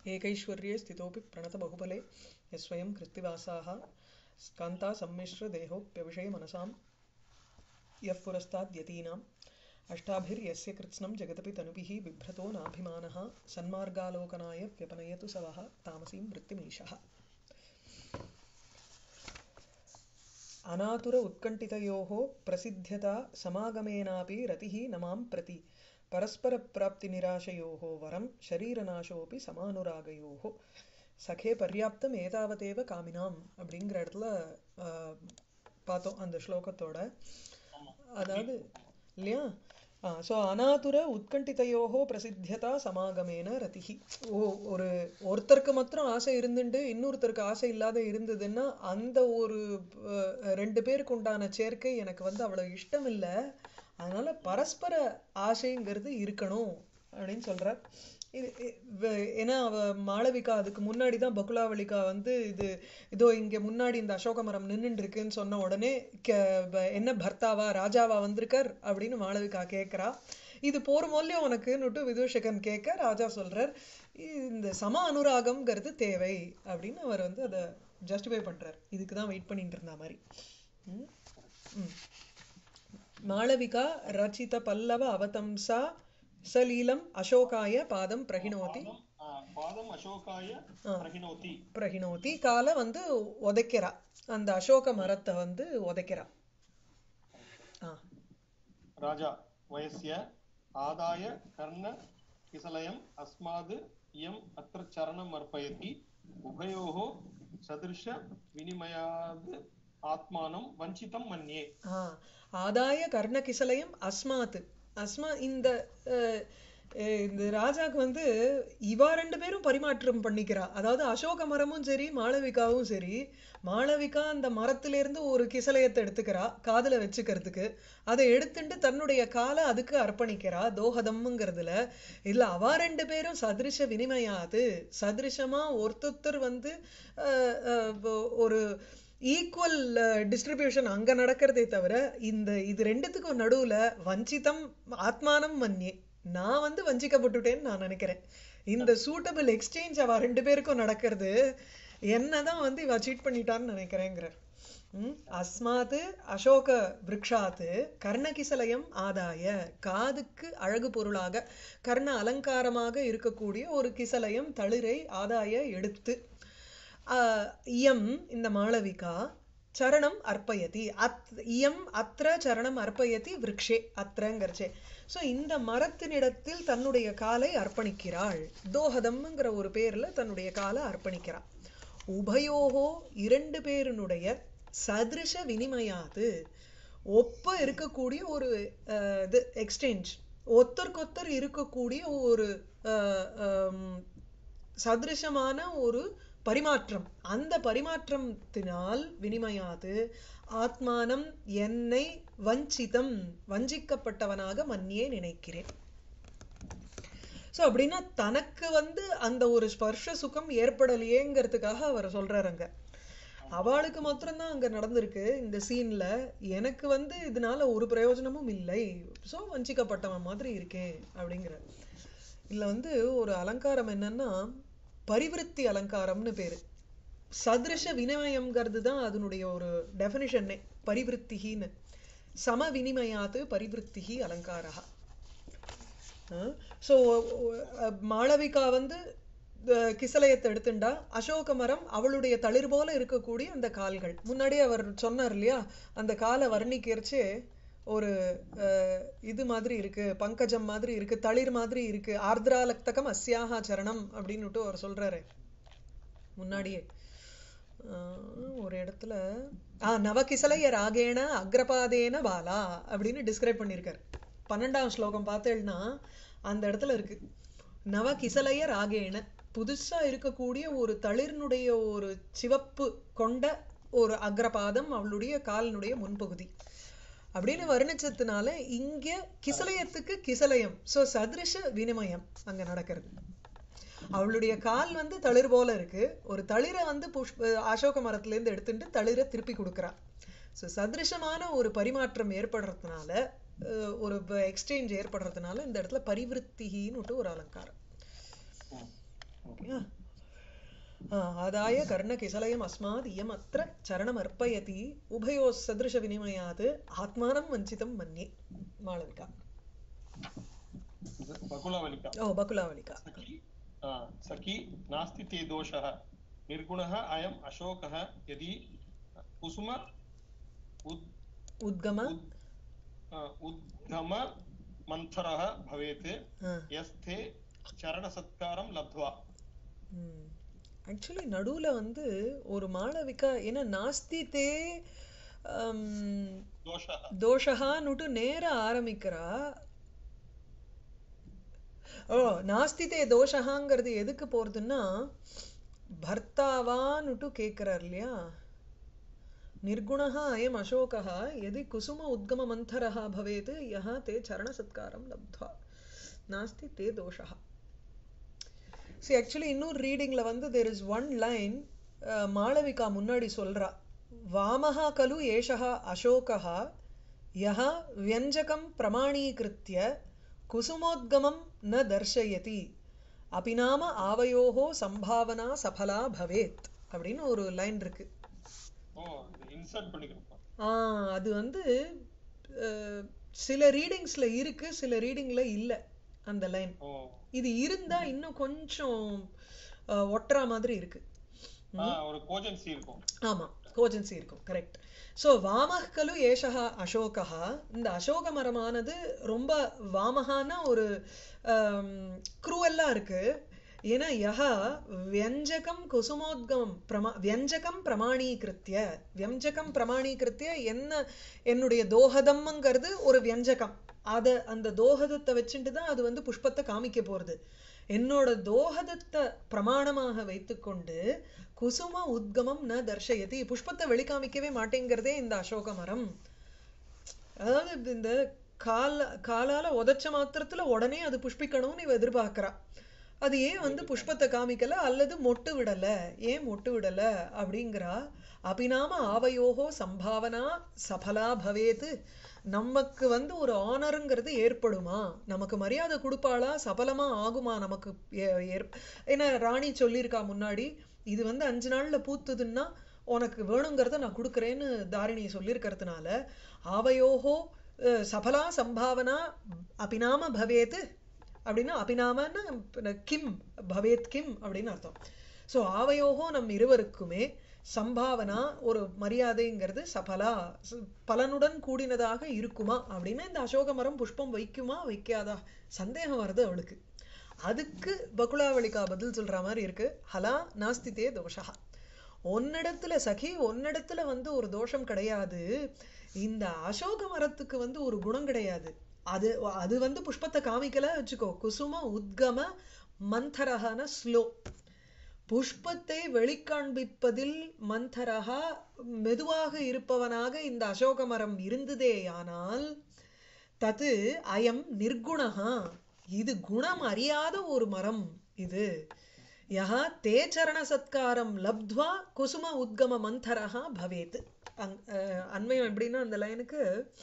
एकैश्वर्ये स्थितोऽपि प्रणतबहुबले यस्वयं कृत्तिवासाः स्कान्ता सम्मिश्रदेहोऽप्यविषये मनसां यः पुरस्ताद्यतीनाम् अष्टाभिर्यस्य कृत्स्नं जगदपि तनुभिः बिभ्रतो नाभिमानः सन्मार्गालोकनाय व्यपनयतु स वः तामसीं वृत्तिमीशः अनातुर उत्कण्ठितयोः प्रसिद्ध्यता समागमेनापि रतिः न मां प्रति परस्परप्राप्तिनिराशयोः वरं शरीरनाशोऽपि समानुरागयोः சகே பர்யாப்தம் ஏதாவதேவ காமினாம் அப்படிங்கிற இடத்துல ஆஹ், பார்த்தோம் அந்த ஸ்லோகத்தோட அதாவது இல்லையா ஸோ அனாதுர உத்கண்டிதையோகோ பிரசித்தியதா சமாகமேன ரதிஹி ஓ ஒரு ஒருத்தருக்கு மாத்திரம் ஆசை இருந்துட்டு இன்னொருத்தருக்கு ஆசை இல்லாத இருந்ததுன்னா அந்த ஒரு அஹ், ரெண்டு பேருக்கு உண்டான சேர்க்கை எனக்கு வந்து அவ்வளவு இஷ்டம் இல்லை அதனால பரஸ்பர ஆசைங்கிறது இருக்கணும் அப்படின்னு சொல்றார் இது இ- வ- ஏன்னா அவ மாளவிகா அதுக்கு முன்னாடி தான் பகுலாவளிகா வந்து இது இதோ இங்க முன்னாடி இந்த அசோக மரம் நின்னுட்டு இருக்குன்னு சொன்ன உடனே க- வ- என்ன பர்த்தாவா ராஜாவா வந்திருக்கார் அப்படின்னு மாளவிகா கேட்கறா இது போர் மூல்யம் உனக்குன்னுட்டு விதூஷகன் கேட்க ராஜா சொல்றார் இந்த சம அனுராகம்ங்கிறது தேவை அப்படின்னு அவர் வந்து அதை ஜஸ்டிஃபை பண்றார் இதுக்கு தான் வெயிட் பண்ணிட்டு இருந்தா மாதிரி ம் ம் மாளவிகா ரச்சித பல்லவ அவதம்சா சலீலம் அசோகாய பாதம் பிரகிணோதி பாதம் ஆ, பாதம் அசோகாய பிரகிணோதி பிரகிணோதி காலை வந்து உதைக்கிறா அந்த அசோக மரத்தை வந்து உதைக்கிறா ஆ ராஜா வயஸ்ய ஆதாய கர்ண கிசலயம் அஸ்மாத் இயம் அத்திர சரணம் அர்ப்பயதி உபயோः சதிருஷ வினிமயாத் ஆத்மானம் வஞ்சிதம் மன்யே ஆ ஆதாய கர்ணகிசலயம் அஸ்மாத் அஸ்மா இந்த அஹ், அஹ், இந்த ராஜாக்கு வந்து இவா ரெண்டு பேரும் பரிமாற்றம் பண்ணிக்கிறா அதாவது அசோக மரமும் சரி மாளவிகாவும் சரி மாளவிகா அந்த மரத்திலிருந்து ஒரு கிசலயத்தை எடுத்துக்கிறா காதுல வச்சுக்கிறதுக்கு அதை எடுத்துட்டு தன்னுடைய காலை அதுக்கு அர்ப்பணிக்கிறா தோஹதம்ங்கிறதுல இல்ல அவ ரெண்டு பேரும் சதிருஷ வினிமயாது சதிருஷமா ஒருத்தொருத்தர் வந்து அஹ், அஹ், ஒரு ஈக்குவல் டிஸ்ட்ரிபியூஷன் அங்க நடக்கிறதே தவிர இந்த இது ரெண்டுத்துக்கும் நடுவுல வஞ்சிதம் ஆத்மானம் மன்யே நான் வந்து வஞ்சிக்கப்பட்டுட்டேன்னு நான் நினைக்கிறேன் இந்த சூட்டபிள் எக்ஸ்சேஞ்ச் அவ ரெண்டு பேருக்கும் நடக்கிறது என்னதான் வந்து இவ சீட் பண்ணிட்டான்னு நினைக்கிறேங்கிறார் ம், அஸ்மாத் அசோக விருக்ஷாத்து கர்ணகிசலயம் ஆதாய காதுக்கு அழகு பொருளாக கர்ண அலங்காரமாக இருக்கக்கூடிய ஒரு கிசலயம் தளிரை ஆதாய எடுத்து ஆஹ் இயம் இந்த மாளவிகா சரணம் அர்ப்பயதி அத் இயம் அத்திர சரணம் அர்ப்பயதி விருக்ஷே அத்திரங்கிறச்சே ஸோ இந்த மரத்தினிடத்தில் தன்னுடைய காலை அர்ப்பணிக்கிறாள் தோஹதம்ங்கிற ஒரு பேர்ல தன்னுடைய காலை அர்ப்பணிக்கிறாள் உபயோகோ இரண்டு பேரினுடைய சதிருஷ வினிமயாது ஒப்ப இருக்கக்கூடிய ஒரு அஹ், இது எக்ஸ்சேஞ்ச் ஒத்தருக்கொத்தர் இருக்கக்கூடிய ஒரு அஹ், ஹம், சதிருஷமான ஒரு பரிமாற்றம் அந்த பரிமாற்றத்தினால் வினிமயாது ஆத்மானம் என்னை வஞ்சிதம் வஞ்சிக்கப்பட்டவனாக மன்னியே நினைக்கிறேன் சோ அப்படின்னா தனக்கு வந்து அந்த ஒரு ஸ்பர்ஷ சுகம் ஏற்படலையேங்கிறதுக்காக அவர் சொல்றாரு அங்க அவளுக்கு மாத்திரம்தான் அங்க நடந்திருக்கு இந்த சீன்ல எனக்கு வந்து இதனால ஒரு பிரயோஜனமும் இல்லை சோ வஞ்சிக்கப்பட்டவன் மாதிரி இருக்கேன் அப்படிங்கிற இதுல வந்து ஒரு அலங்காரம் என்னன்னா பரிவிருத்தி அலங்காரம்னு பேரு சதிருஷ வினிமயம்ங்கிறது தான் அதனுடைய ஒரு டெஃபினிஷன்னே பரிவிருத்திகின்னு சம வினிமயாத்து பரிவிருத்திகி அலங்காரா ஸோ மாளவிகா வந்து அஹ், கிசலயத்தை எடுத்துண்டா அசோக மரம் அவளுடைய தளிர் போல இருக்கக்கூடிய அந்த கால்கள் முன்னாடியே அவர் சொன்னார் இல்லையா அந்த காலை வர்ணிக்கிறச்சே ஒரு அஹ், இது மாதிரி இருக்கு பங்கஜம் மாதிரி இருக்கு தளிர் மாதிரி இருக்கு ஆர்திராலக்தகம் அஸ்யாஹா சரணம் அப்படின்னுட்டு அவர் சொல்றாரு முன்னாடியே ஆஹ் ஒரு இடத்துல ஆ நவகிசலைய ராகேண அக்ரபாதேன பாலா அப்படின்னு டிஸ்கிரைப் பண்ணியிருக்காரு பன்னெண்டாம் ஸ்லோகம் பார்த்தேன்னா அந்த இடத்துல இருக்கு நவகிசலைய ராகேண புதுசா இருக்கக்கூடிய ஒரு தளிர்னுடைய ஒரு சிவப்பு கொண்ட ஒரு அக்ரபாதம் அவளுடைய காலினுடைய முன்பகுதி அப்படின்னு வர்ணிச்சதுனால இங்க கிசலயத்துக்கு கிசலயம் சோ சதிருஷ வினிமயம் அங்க நடக்கிறது அவளுடைய கால் வந்து தளிர் போல இருக்கு ஒரு தளிரை வந்து புஷ்ப அசோக மரத்துல இருந்து எடுத்துட்டு தளிரை திருப்பி கொடுக்குறா ஸோ சதிருஷமான ஒரு பரிமாற்றம் ஏற்படுறதுனால அஹ், ஒரு எக்ஸ்சேஞ்ச் ஏற்படுறதுனால இந்த இடத்துல பரிவிருத்திகின்னு ஒரு அலங்காரம் ம். ஓகேயா ஆ, ஆதாய கர்ணகிசலயம் அஸ்மாத் இயம் அத்திர சரணமர்ப்பயதி உபயோ சதிருஷ வினிமயாத் ஆத்மானம் வஞ்சிதம் மன்யே மாளவிகா बकुलवलिका ஓ பகுலாவலிகா सखी आ, सखी नास्ति ते दोषः निर्गुणः अयम् अशोकः यदि कुसुम उद् உத்கம उद् आ, उद्गम मन्थरः भवेत् ஆ यस्ते चरणसत्कारं लब्ध्वा ஆக்சுவலி நடுவுல வந்து ஒரு மாளவிகா ஏன்னா நாஸ்தி தே ஆம், दोषः தோஷகான்னுட்டு நேர ஆரம்பிக்கிறா ஓ நாஸ்தி தே தோஷகாங்கிறது எதுக்கு போறதுன்னா பர்த்தாவான்னுட்டு கேட்கிறார் இல்லையா निर्गुणः अयम् अशोकः यदि कुसुम उद्गममन्थरः भवेत् यः ते चरणसत्कारं लब्ध्वा नास्ति ते दोषः சி ஆக்சுவலி இன்னொரு ரீடிங்ல வந்து there is one line Malavika முன்னாடி சொல்றா வாமஹா கலு ஏஷः அசோகः யः வியஞ்சகம் பிரமாணீகிருத்திய குசுமோத்கமம் ந தர்ஷயதி அபி நாம ஆவயோஹோ சம்பாவனா சஃபலா பவேத் அப்படின்னு ஒரு லைன் இருக்கு ஓ இன்சர்ட் பண்ணிக்கிறோம் ஆ அது வந்து அஹ், சில ரீடிங்ஸ்ல இருக்கு சில ரீடிங்ல இல்ல அந்த லைன் ஓ இது இருந்தா இன்னும் கொஞ்சம் அஹ், ஒட்டுற மாதிரி இருக்கு ஆ ஒரு கோஜன்சி இருக்கும் ஆமா கோஜன்சி இருக்கும் கரெக்ட் ஸோ வாமஹ் கலு ஏஷா அசோகா இந்த அசோக மரமானது ரொம்ப வாமஹான ஒரு குரூவெல்லாம் இருக்கு ஏன்னா யஹா வியஞ்சகம் குசுமோத்கமம் பிரமா வியஞ்சகம் பிரமாணீகிருத்திய வியஞ்சகம் பிரமாணீகிருத்திய என்ன என்னுடைய தோஹதம்ங்கிறது ஒரு வியஞ்சகம் அத அந்த தோஹதத்தை வச்சுட்டு தான் அது வந்து புஷ்பத்தை காமிக்க போறது என்னோட தோஹதத்தை பிரமாணமாக வைத்துக்கொண்டு குசும உத்கமம் ந தர்ஷயதி புஷ்பத்தை வெளிக்காமிக்கவே மாட்டேங்கிறதே இந்த அசோக மரம் அதாவது இந்த கால காலால உதைச்ச மாத்திரத்துல உடனே அது புஷ்பிக்கணும்னு இவ எதிர்பார்க்கறா அது ஏன் வந்து புஷ்பத்தை காமிக்கல அல்லது மொட்டு விடல ஏன் மொட்டு விடல அப்படிங்கிறா அபிநாம ஆவயோகோ சம்பாவனா சபலா பவேத் நமக்கு வந்து ஒரு ஆனருங்கிறது ஏற்படுமா நமக்கு மரியாதை கொடுப்பாளா சபலமா ஆகுமா நமக்கு ஏ- ஏற்- ஏன்னா ராணி சொல்லியிருக்கா முன்னாடி இது வந்து அஞ்சு நாள்ல பூத்துதுன்னா உனக்கு வேணுங்கிறத நான் கொடுக்குறேன்னு தாரிணி சொல்லியிருக்கிறதுனால ஆவயோகோ அஹ், சபலா சம்பாவனா அபிநாம பவேத் அப்படின்னா அபிநாமன்னா கிம் பவேத் கிம் அப்படின்னு அர்த்தம் ஸோ ஆவையோகோ நம் இருவருக்குமே சம்பாவனா ஒரு மரியாதைங்கிறது சபலா ச- பலனுடன் கூடினதாக இருக்குமா அப்படின்னா இந்த அசோக மரம் புஷ்பம் வைக்குமா வைக்காதா சந்தேகம் வருது அவளுக்கு அதுக்கு பகுலாவளிகா பதில் சொல்ற மாதிரி இருக்கு ஹலா நாஸ்திதே தோஷா உன்னிடத்துல சகி உன்னிடத்துல வந்து ஒரு தோஷம் கிடையாது இந்த அசோக மரத்துக்கு வந்து ஒரு குணம் கிடையாது அது அது வந்து புஷ்பத்தை காமிக்கல வச்சுக்கோ குசும உத்கம மந்தரஹன ஸ்லோ புஷ்பத்தை வெளிக்காண்பிப்பதில் மந்தரஹா மெதுவாக இருப்பவனாக இந்த அசோக மரம் இருந்ததேயானால் தது அயம் நிர்குணஹா இது குணம் அறியாத ஒரு மரம் இது யஹா தே சரண சத்காரம் லப்த்வா குசும உத்கம மந்தரஹா பவேத் அங்- அஹ் அன்வயம் எப்படின்னா அந்த லைனுக்கு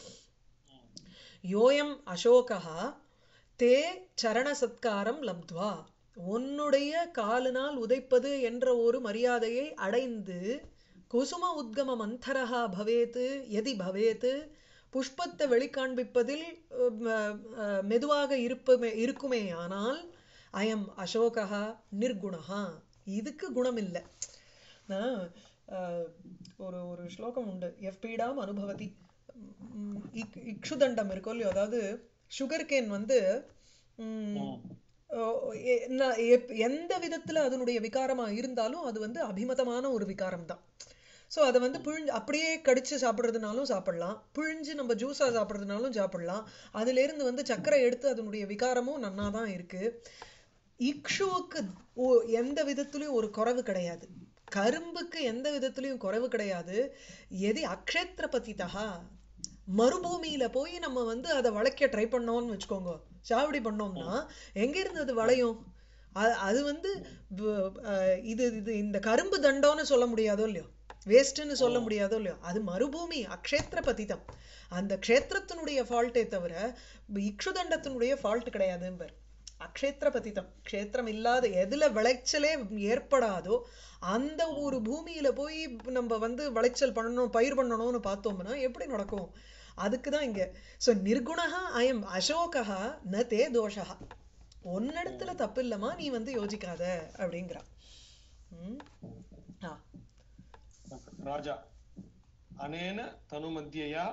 யோயம் அசோகா தே சரண சத்காரம் லப்த்வா உன்னுடைய காலினால் உதைப்பது என்ற ஒரு மரியாதையை அடைந்து குசும உத்கம மந்தரஹா பவேத் எதி பவேத் புஷ்பத்தை வெளிக்காண்பிப்பதில் அஹ், அஹ், மெதுவாக இருப்பமே இருக்குமே ஆனால் அயம் அசோகா நிர்குணஹா இதுக்கு குணம் இல்லை நான், அஹ், ஒரு ஒரு ஸ்லோகம் உண்டு எஃபீடாம் அனுபவதி உம், இக்- இக்ஷுதண்டம் இருக்கும் இல்லையோ அதாவது சுகர் கேன் வந்து உம், ஓ, எ- ந- எப்- எந்த விதத்துல அதனுடைய விகாரமா இருந்தாலும் அது வந்து அபிமதமான ஒரு விகாரம் தான் ஸோ அதை வந்து புழிஞ்சு அப்படியே கடிச்சு சாப்பிட்றதுனாலும் சாப்பிடலாம் புழிஞ்சு நம்ம ஜூஸா சாப்பிட்றதுனாலும் சாப்பிடலாம் அதுல இருந்து வந்து சர்க்கரை எடுத்து அதனுடைய விகாரமும் நன்னா தான் இருக்கு இக்ஷுவுக்கு ஓ- எந்த விதத்துலயும் ஒரு குறைவு கிடையாது கரும்புக்கு எந்த விதத்துலயும் குறைவு கிடையாது எது அக்ஷேத்திர பதிதா மறுபூமியில போய் நம்ம வந்து அதை வளைக்க ட்ரை பண்ணோம்னு வச்சுக்கோங்க சாவடி பண்ணோம்னா எங்க இருந்து அது வளையும் அ- அது வந்து வ- அஹ் இது இது இந்த கரும்பு தண்டம்னு சொல்ல முடியாதோ இல்லையோ வேஸ்ட்னு சொல்ல முடியாதோ இல்லையோ அது மறுபூமி அக்ஷேத்திர பதிதம் அந்த க்ஷேத்திரத்தினுடைய ஃபால்ட்டே தவிர இக்ஷுதண்டத்தினுடைய ஃபால்ட் கிடையாதும்பர் அக்ஷேத்திர பதித்தம் க்ஷேத்திரம் இல்லாத எதுல விளைச்சலே ஏற்படாதோ அந்த ஒரு பூமியில போய் நம்ம வந்து விளைச்சல் பண்ணணும் பயிர் பண்ணணும்னு பார்த்தோம்னா எப்படி நடக்கும் அதுக்கு தான் இங்க சோ நிர்குணஹா அயம் அசோகா ந தே தோஷா ஒன்னிடத்துல தப்பு இல்லம்மா நீ வந்து யோசிக்காத அப்படிங்கிறா ம் ஆ ராஜா அனேன தனுமத்தியா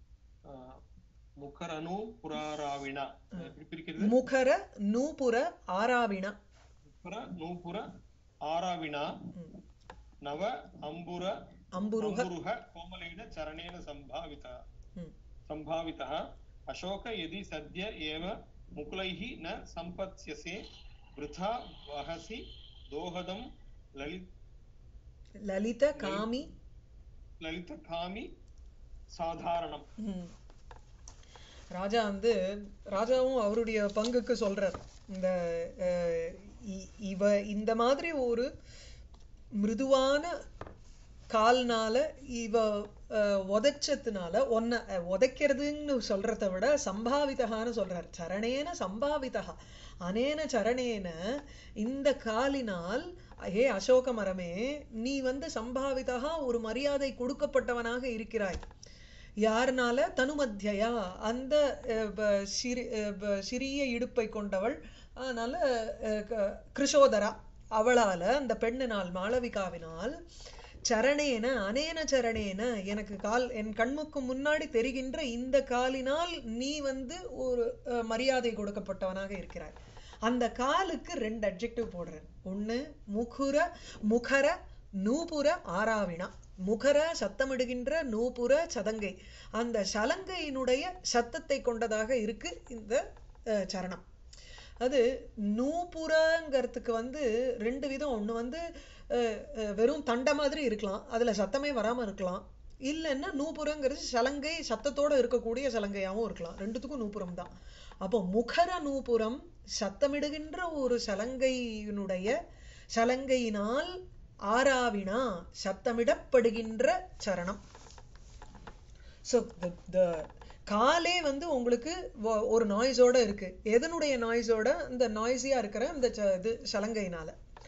முகரனு புராராவினா எப்படி பிரிக்கிறது முகர நூபுர ஆராவிண முகர நூபுர ஆராவினா ம். நவ அம்புர அம்புருக अम्बुरुह कोमलेन चरणेन सम्भावितः ம். सम्भावितः अशोक यदि सद्य एव मुकुलैः न सम्पत्स्यसे वृथा वहसि दोहदं ललित லலித காமி ललितकामि साधारणम् ம். ராஜா வந்து ராஜாவும் அவருடைய பங்குக்கு சொல்றார் இந்த அஹ், இ- இவ இந்த மாதிரி ஒரு மிருதுவான கால்னால இவ அஹ், உதைச்சதுனால ஒன்ன அஹ், உதைக்கிறதுன்னு சொல்றதை விட சம்பாவிதகான்னு சொல்றார் சரணேன சம்பாவிதா அனேன சரணேன இந்த காலினால் ஹே அசோக மரமே நீ வந்து சம்பாவிதா ஒரு மரியாதை கொடுக்கப்பட்டவனாக இருக்கிறாய் யாருனால தனுமத்தியா அந்த அஹ், ப- சிறி அஹ், ப- சிறிய இடுப்பை கொண்டவள் அதனால அஹ், க- கிருஷோதரா அவளால அந்த பெண்ணினால் மாளவிகாவினால் சரணேன அனேன சரணேன எனக்கு கால் என் கண்முக்கு முன்னாடி தெரிகின்ற இந்த காலினால் நீ வந்து ஒரு அஹ், மரியாதை கொடுக்கப்பட்டவனாக இருக்கிறாய் அந்த காலுக்கு ரெண்டு அட்ஜெக்டிவ் போடுறேன் ஒண்ணு முகுர முகர நூபுர ஆராவினா முகர சத்தமிடுகின்ற நூபுர சதங்கை அந்த சலங்கையினுடைய சத்தத்தை கொண்டதாக இருக்கு இந்த அஹ், சரணம் அது நூபுரங்கிறதுக்கு வந்து ரெண்டு விதம் ஒண்ணு வந்து அஹ், அஹ், வெறும் தண்டை மாதிரி இருக்கலாம் அதுல சத்தமே வராம இருக்கலாம் இல்லைன்னா நூபுரங்கிறது சலங்கை சத்தத்தோட இருக்கக்கூடிய சலங்கையாவும் இருக்கலாம் ரெண்டுத்துக்கும் நூபுரம் தான் அப்போ முகர நூபுரம் சத்தமிடுகின்ற ஒரு சலங்கையினுடைய சலங்கையினால் ஆராவினா சத்தமிடப்படுகின்ற சரணம் ஸோ த காலே வந்து உங்களுக்கு வ- ஒரு நாய்ஸோட இருக்கு எதனுடைய நாய்ஸோட இந்த நாய்ஸியா இருக்கிற இந்த ச- இது சலங்கையினால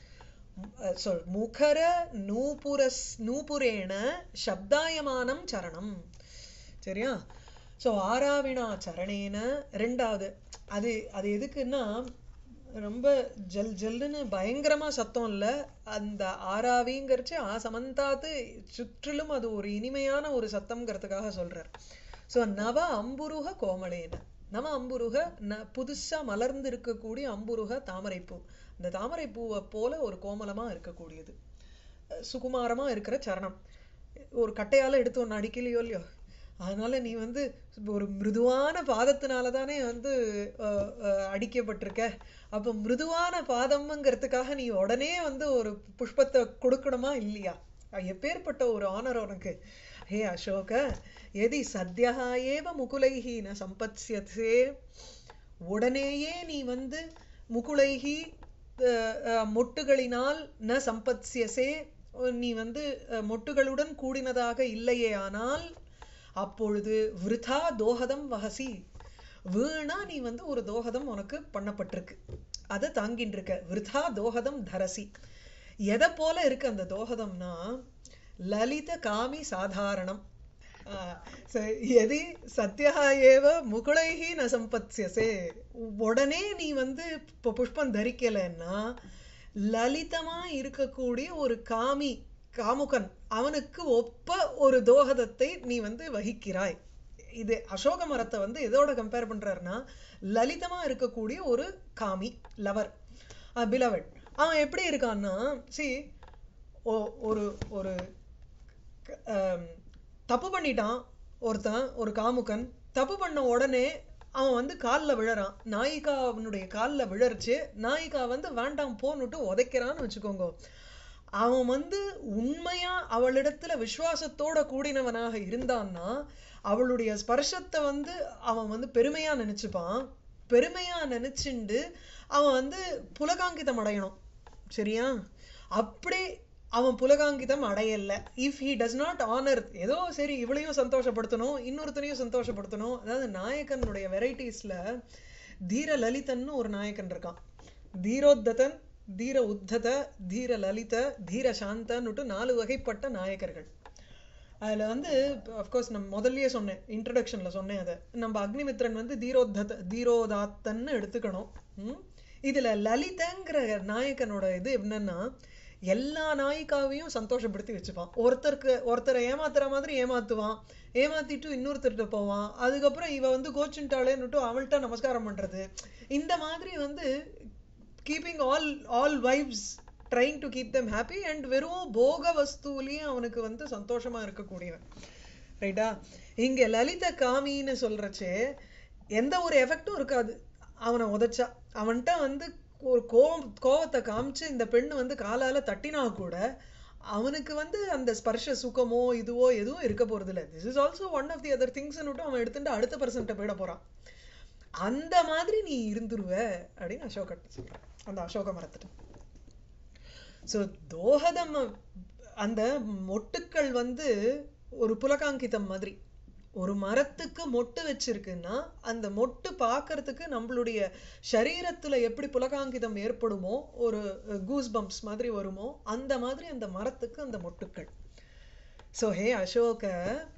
ஸோ முகர நூபுரஸ் நூபுரேண சப்தாயமானம் சரணம் சரியா ஸோ ஆராவினா சரணேன ரெண்டாவது அது அது எதுக்குன்னா ரொம்ப ஜல் ஜல்லுன்னு பயங்கரமா சத்தம் இல்ல அந்த ஆராவிங்கிறச்சு ஆ சமந்தாத்து சுற்றிலும் அது ஒரு இனிமையான ஒரு சத்தம்ங்கிறதுக்காக சொல்றார் ஸோ நவ அம்புருக கோமளேன நவ அம்புருக ந புதுசா மலர்ந்து இருக்கக்கூடிய அம்புருக தாமரைப்பூ இந்த தாமரைப்பூவை போல ஒரு கோமலமா இருக்கக்கூடியது அஹ் சுகுமாரமா இருக்கிற சரணம் ஒரு கட்டையால எடுத்து ஒன்று அடிக்கலையோ இல்லையோ அதனால நீ வந்து ஒரு மிருதுவான பாதத்தினால தானே வந்து அஹ், அஹ், அடிக்கப்பட்டிருக்க அப்ப மிருதுவான பாதம்ங்கிறதுக்காக நீ உடனே வந்து ஒரு புஷ்பத்தை கொடுக்கணுமா இல்லையா அஹ் எப்பேற்பட்ட ஒரு ஆனர் உனக்கு ஹே அசோக எதி சத்யா ஏவ முகுலைஹி ந சம்பத்ஸ்யசே உடனேயே நீ வந்து முகுலைஹி அஹ், அஹ், மொட்டுகளினால் ந சம்பத்ஸ்யசே நீ வந்து அஹ், மொட்டுகளுடன் கூடினதாக இல்லையே ஆனால் அப்பொழுது விருதா தோஹதம் வஹசி வீணா நீ வந்து ஒரு தோஹதம் உனக்கு பண்ணப்பட்டிருக்கு அதை தாங்கின்னு இருக்க விருதா தோஹதம் தரசி எதை போல இருக்கு அந்த தோஹதம்னா லலித காமி சாதாரணம் ஆஹ் ச- எதி சத்யா ஏவ முகுளைஹி ந சம்பத்ஸ்யசே உடனே நீ வந்து இப்போ புஷ்பம் தரிக்கலைன்னா லலிதமா இருக்கக்கூடிய ஒரு காமி காமுகன் அவனுக்கு ஒப்ப ஒரு தோகதத்தை நீ வந்து வகிக்கிறாய் இது அசோக மரத்தை வந்து எதோட கம்பேர் பண்றாருன்னா லலிதமா இருக்கக்கூடிய ஒரு காமி லவர் பிலவட் அவன் எப்படி இருக்கான்னா சி ஒரு ஒரு க- ஆம், தப்பு பண்ணிட்டான் ஒருத்தன் ஒரு காமுகன் தப்பு பண்ண உடனே அவன் வந்து காலில் விழறான் நாயிகா அவனுடைய காலில் விழறச்சு நாயிகா வந்து வேண்டாம் போன்னுட்டு உதைக்கிறான்னு வச்சுக்கோங்க அவன் வந்து உண்மையா அவளிடத்துல விசுவாசத்தோட கூடினவனாக இருந்தான்னா அவளுடைய ஸ்பர்ஷத்தை வந்து அவன் வந்து பெருமையா நினைச்சுப்பான் பெருமையா நினைச்சுண்டு அவன் வந்து புலகாங்கிதம் அடையணும் சரியா அப்படி அவன் புலகாங்கிதம் அடையல if he does not honour ஏதோ சரி இவளையும் சந்தோஷப்படுத்தணும் இன்னொருத்தனையும் சந்தோஷப்படுத்தணும் அதாவது நாயகனுடைய வெரைட்டிஸ்ல தீர லலிதன்னு ஒரு நாயகன் இருக்கான் தீரோத்ததன் தீர உத்தத தீர லலித தீர சாந்தன்னுட்டு நாலு வகைப்பட்ட நாயகர்கள் அதுல வந்து அஃப்கோர்ஸ் நம்ம முதல்லயே சொன்னேன் இன்ட்ரடக்ஷன்ல சொன்னேன் அதை நம்ம அக்னிமித்ரன் வந்து தீரோத்தத தீரோதாத்தன்னு எடுத்துக்கணும் ம்? இதுல லலிதங்கிற நாயகனோட இது என்னன்னா எல்லா நாயிக்காவையும் சந்தோஷப்படுத்தி வச்சுப்பான் ஒருத்தருக்கு ஒருத்தரை ஏமாத்துற மாதிரி ஏமாத்துவான் ஏமாத்திட்டு இன்னொருத்தர்கிட்ட போவான் அதுக்கப்புறம் இவ வந்து கோச்சுட்டாளேன்னுட்டு அவள்கிட்ட நமஸ்காரம் பண்றது இந்த மாதிரி வந்து keeping all all wives trying to keep them happy and வெறும் போக வஸ்துவிலையும் அவனுக்கு வந்து சந்தோஷமா இருக்கக்கூடியவன் ரைட்டா இங்க லலித காமின்னு சொல்றச்சே எந்த ஒரு எஃபெக்டும் இருக்காது அவனை உதைச்சா அவன்கிட்ட வந்து ஒரு கோவம் கோவத்தை காமிச்சு இந்த பெண்ணு வந்து காலால தட்டினா கூட அவனுக்கு வந்து அந்த ஸ்பர்ஷ சுகமோ இதுவோ எதுவும் இருக்க போறது இல்ல this is also one of the other things அவன் எடுத்துட்டு அடுத்த பர்சன்ட்ட போயிட போறான் அந்த மாதிரி நீ இருந்துருவ அப்படின்னு அசோகன் சொல்றான் அந்த அசோக மரத்துட்டு ஸோ தோஹதம் அந்த மொட்டுக்கள் வந்து ஒரு புலகாங்கிதம் மாதிரி ஒரு மரத்துக்கு மொட்டு வச்சிருக்குன்னா அந்த மொட்டு பார்க்கறதுக்கு நம்மளுடைய சரீரத்துல எப்படி புலகாங்கிதம் ஏற்படுமோ ஒரு கூஸ் பம்ப்ஸ் மாதிரி வருமோ அந்த மாதிரி அந்த மரத்துக்கு அந்த மொட்டுக்கள் ஸோ ஹே அசோக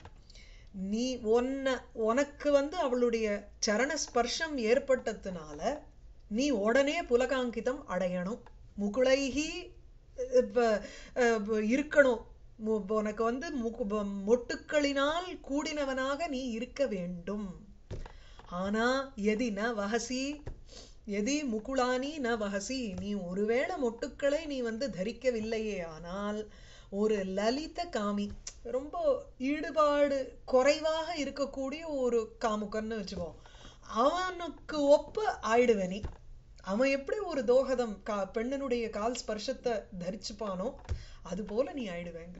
நீ உன்னை உனக்கு வந்து அவளுடைய சரண ஸ்பர்ஷம் ஏற்பட்டதுனால நீ உடனே புலகாங்கிதம் அடையணும் முகுளைகி இப்ப அஹ், இருக்கணும் மு- உனக்கு வந்து முகு- ப- மொட்டுக்களினால் கூடினவனாக நீ இருக்க வேண்டும் ஆனா எதி ந வஹசி எதி முகுளானி ந வஹசி நீ ஒருவேளை மொட்டுக்களை நீ வந்து தரிக்கவில்லையே ஆனால் ஒரு லலித காமி ரொம்ப ஈடுபாடு குறைவாக இருக்கக்கூடிய ஒரு காமுக்கன்னு வச்சுப்போம் அவனுக்கு ஒப்ப ஆயிடுவ நீ அவன் எப்படி ஒரு தோகதம் கா பெண்ணனுடைய கால் ஸ்பர்ஷத்தை தரிச்சுப்பானோ அது போல நீ ஆயிடுவேங்க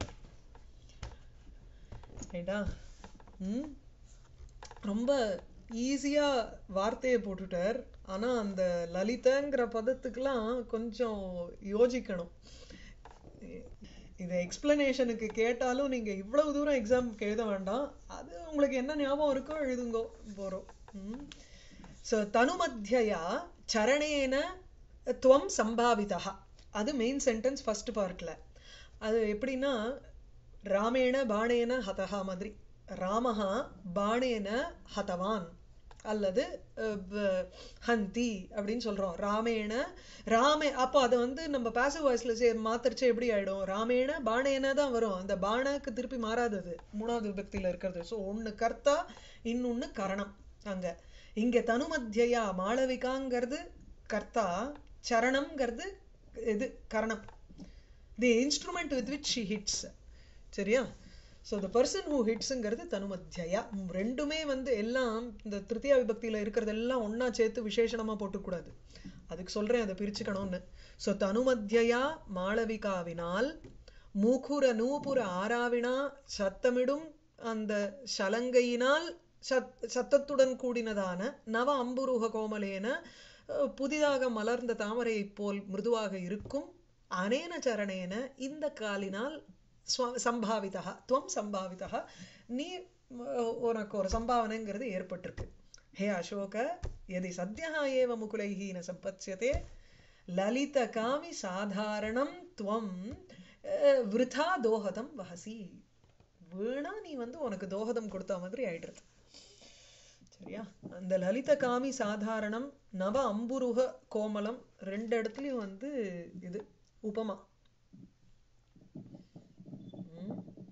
ரைட்டா ம் ரொம்ப ஈஸியா வார்த்தையை போட்டுட்டார் ஆனா அந்த லலிதங்கிற பதத்துக்கெல்லாம் கொஞ்சம் யோசிக்கணும் இதை எக்ஸ்பிளனேஷனுக்கு கேட்டாலும் நீங்க இவ்வளவு தூரம் எக்ஸாம் எழுத வேண்டாம் அது உங்களுக்கு என்ன ஞாபகம் இருக்கோ எழுதுங்கோ போறோம் ம் ஸோ தனுமத்தியா சரணேன துவம் சம்பாவிதா அது மெயின் சென்டென்ஸ் ஃபர்ஸ்ட் பார்ட்ல அது எப்படின்னா ராமேண பாணேன ஹதஹா மாதிரி ராமஹா பாணேன ஹதவான் அல்லது அஹ், ப- ஹந்தி அப்படின்னு சொல்றோம் ராமேண ராமே அப்போ அதை வந்து நம்ம பாசிவ் வாய்ஸ்ல சே மாத்திரச்சு எப்படி ஆயிடும் ராமேண பாணேன தான் வரும் அந்த பாணக்கு திருப்பி மாறாதது மூணாவது விபக்தியில இருக்கிறது ஸோ ஒண்ணு கர்த்தா இன்னொன்னு கரணம் அங்க இங்க தனுமத்தியா மாளவிகாங்கிறது கர்த்தா சரணம்ங்கிறது இது கரணம் the instrument with which she hits சரியா ஸோ த பர்சன் ஹூ ஹிட்ஸுங்கிறது தனுமத்தியா ம், ரெண்டுமே வந்து எல்லாம் இந்த திருத்தியா விபக்தியில இருக்கிறதெல்லாம் ஒண்ணா சேர்த்து விசேஷணமா போட்டுக்கூடாது அதுக்கு சொல்றேன் அதை பிரிச்சுக்கணும்னு ஸோ தனுமத்தியா மாளவிகாவினால் மூக்குர நூபுர ஆராவினா சத்தமிடும் அந்த சலங்கையினால் சத் சத்தத்துடன் கூடினதான நவ அம்புருக கோமலேன அஹ், புதிதாக மலர்ந்த தாமரையைப் போல் மிருதுவாக இருக்கும் அனேன சரணேன இந்த காலினால் ஸ்வ- சம்பாவிதா துவம் சம்பாவிதா நீ அஹ், உனக்கு ஒரு சம்பாவனைங்கிறது ஏற்பட்டிருக்கு ஹே அசோக எதி சத்யா ஏவ முகுலைஹி ந சம்பத்யதே லலித காமி சாதாரணம் துவம் அஹ், விருதா தோஹதம் வஹசி வீணா நீ வந்து உனக்கு தோஹதம் கொடுத்த மாதிரி ஆயிடுறது சரியா அந்த லலித காமி சாதாரணம் நவ அம்புருக கோமலம் ரெண்டு இடத்துலயும் வந்து இது உபமா ம்.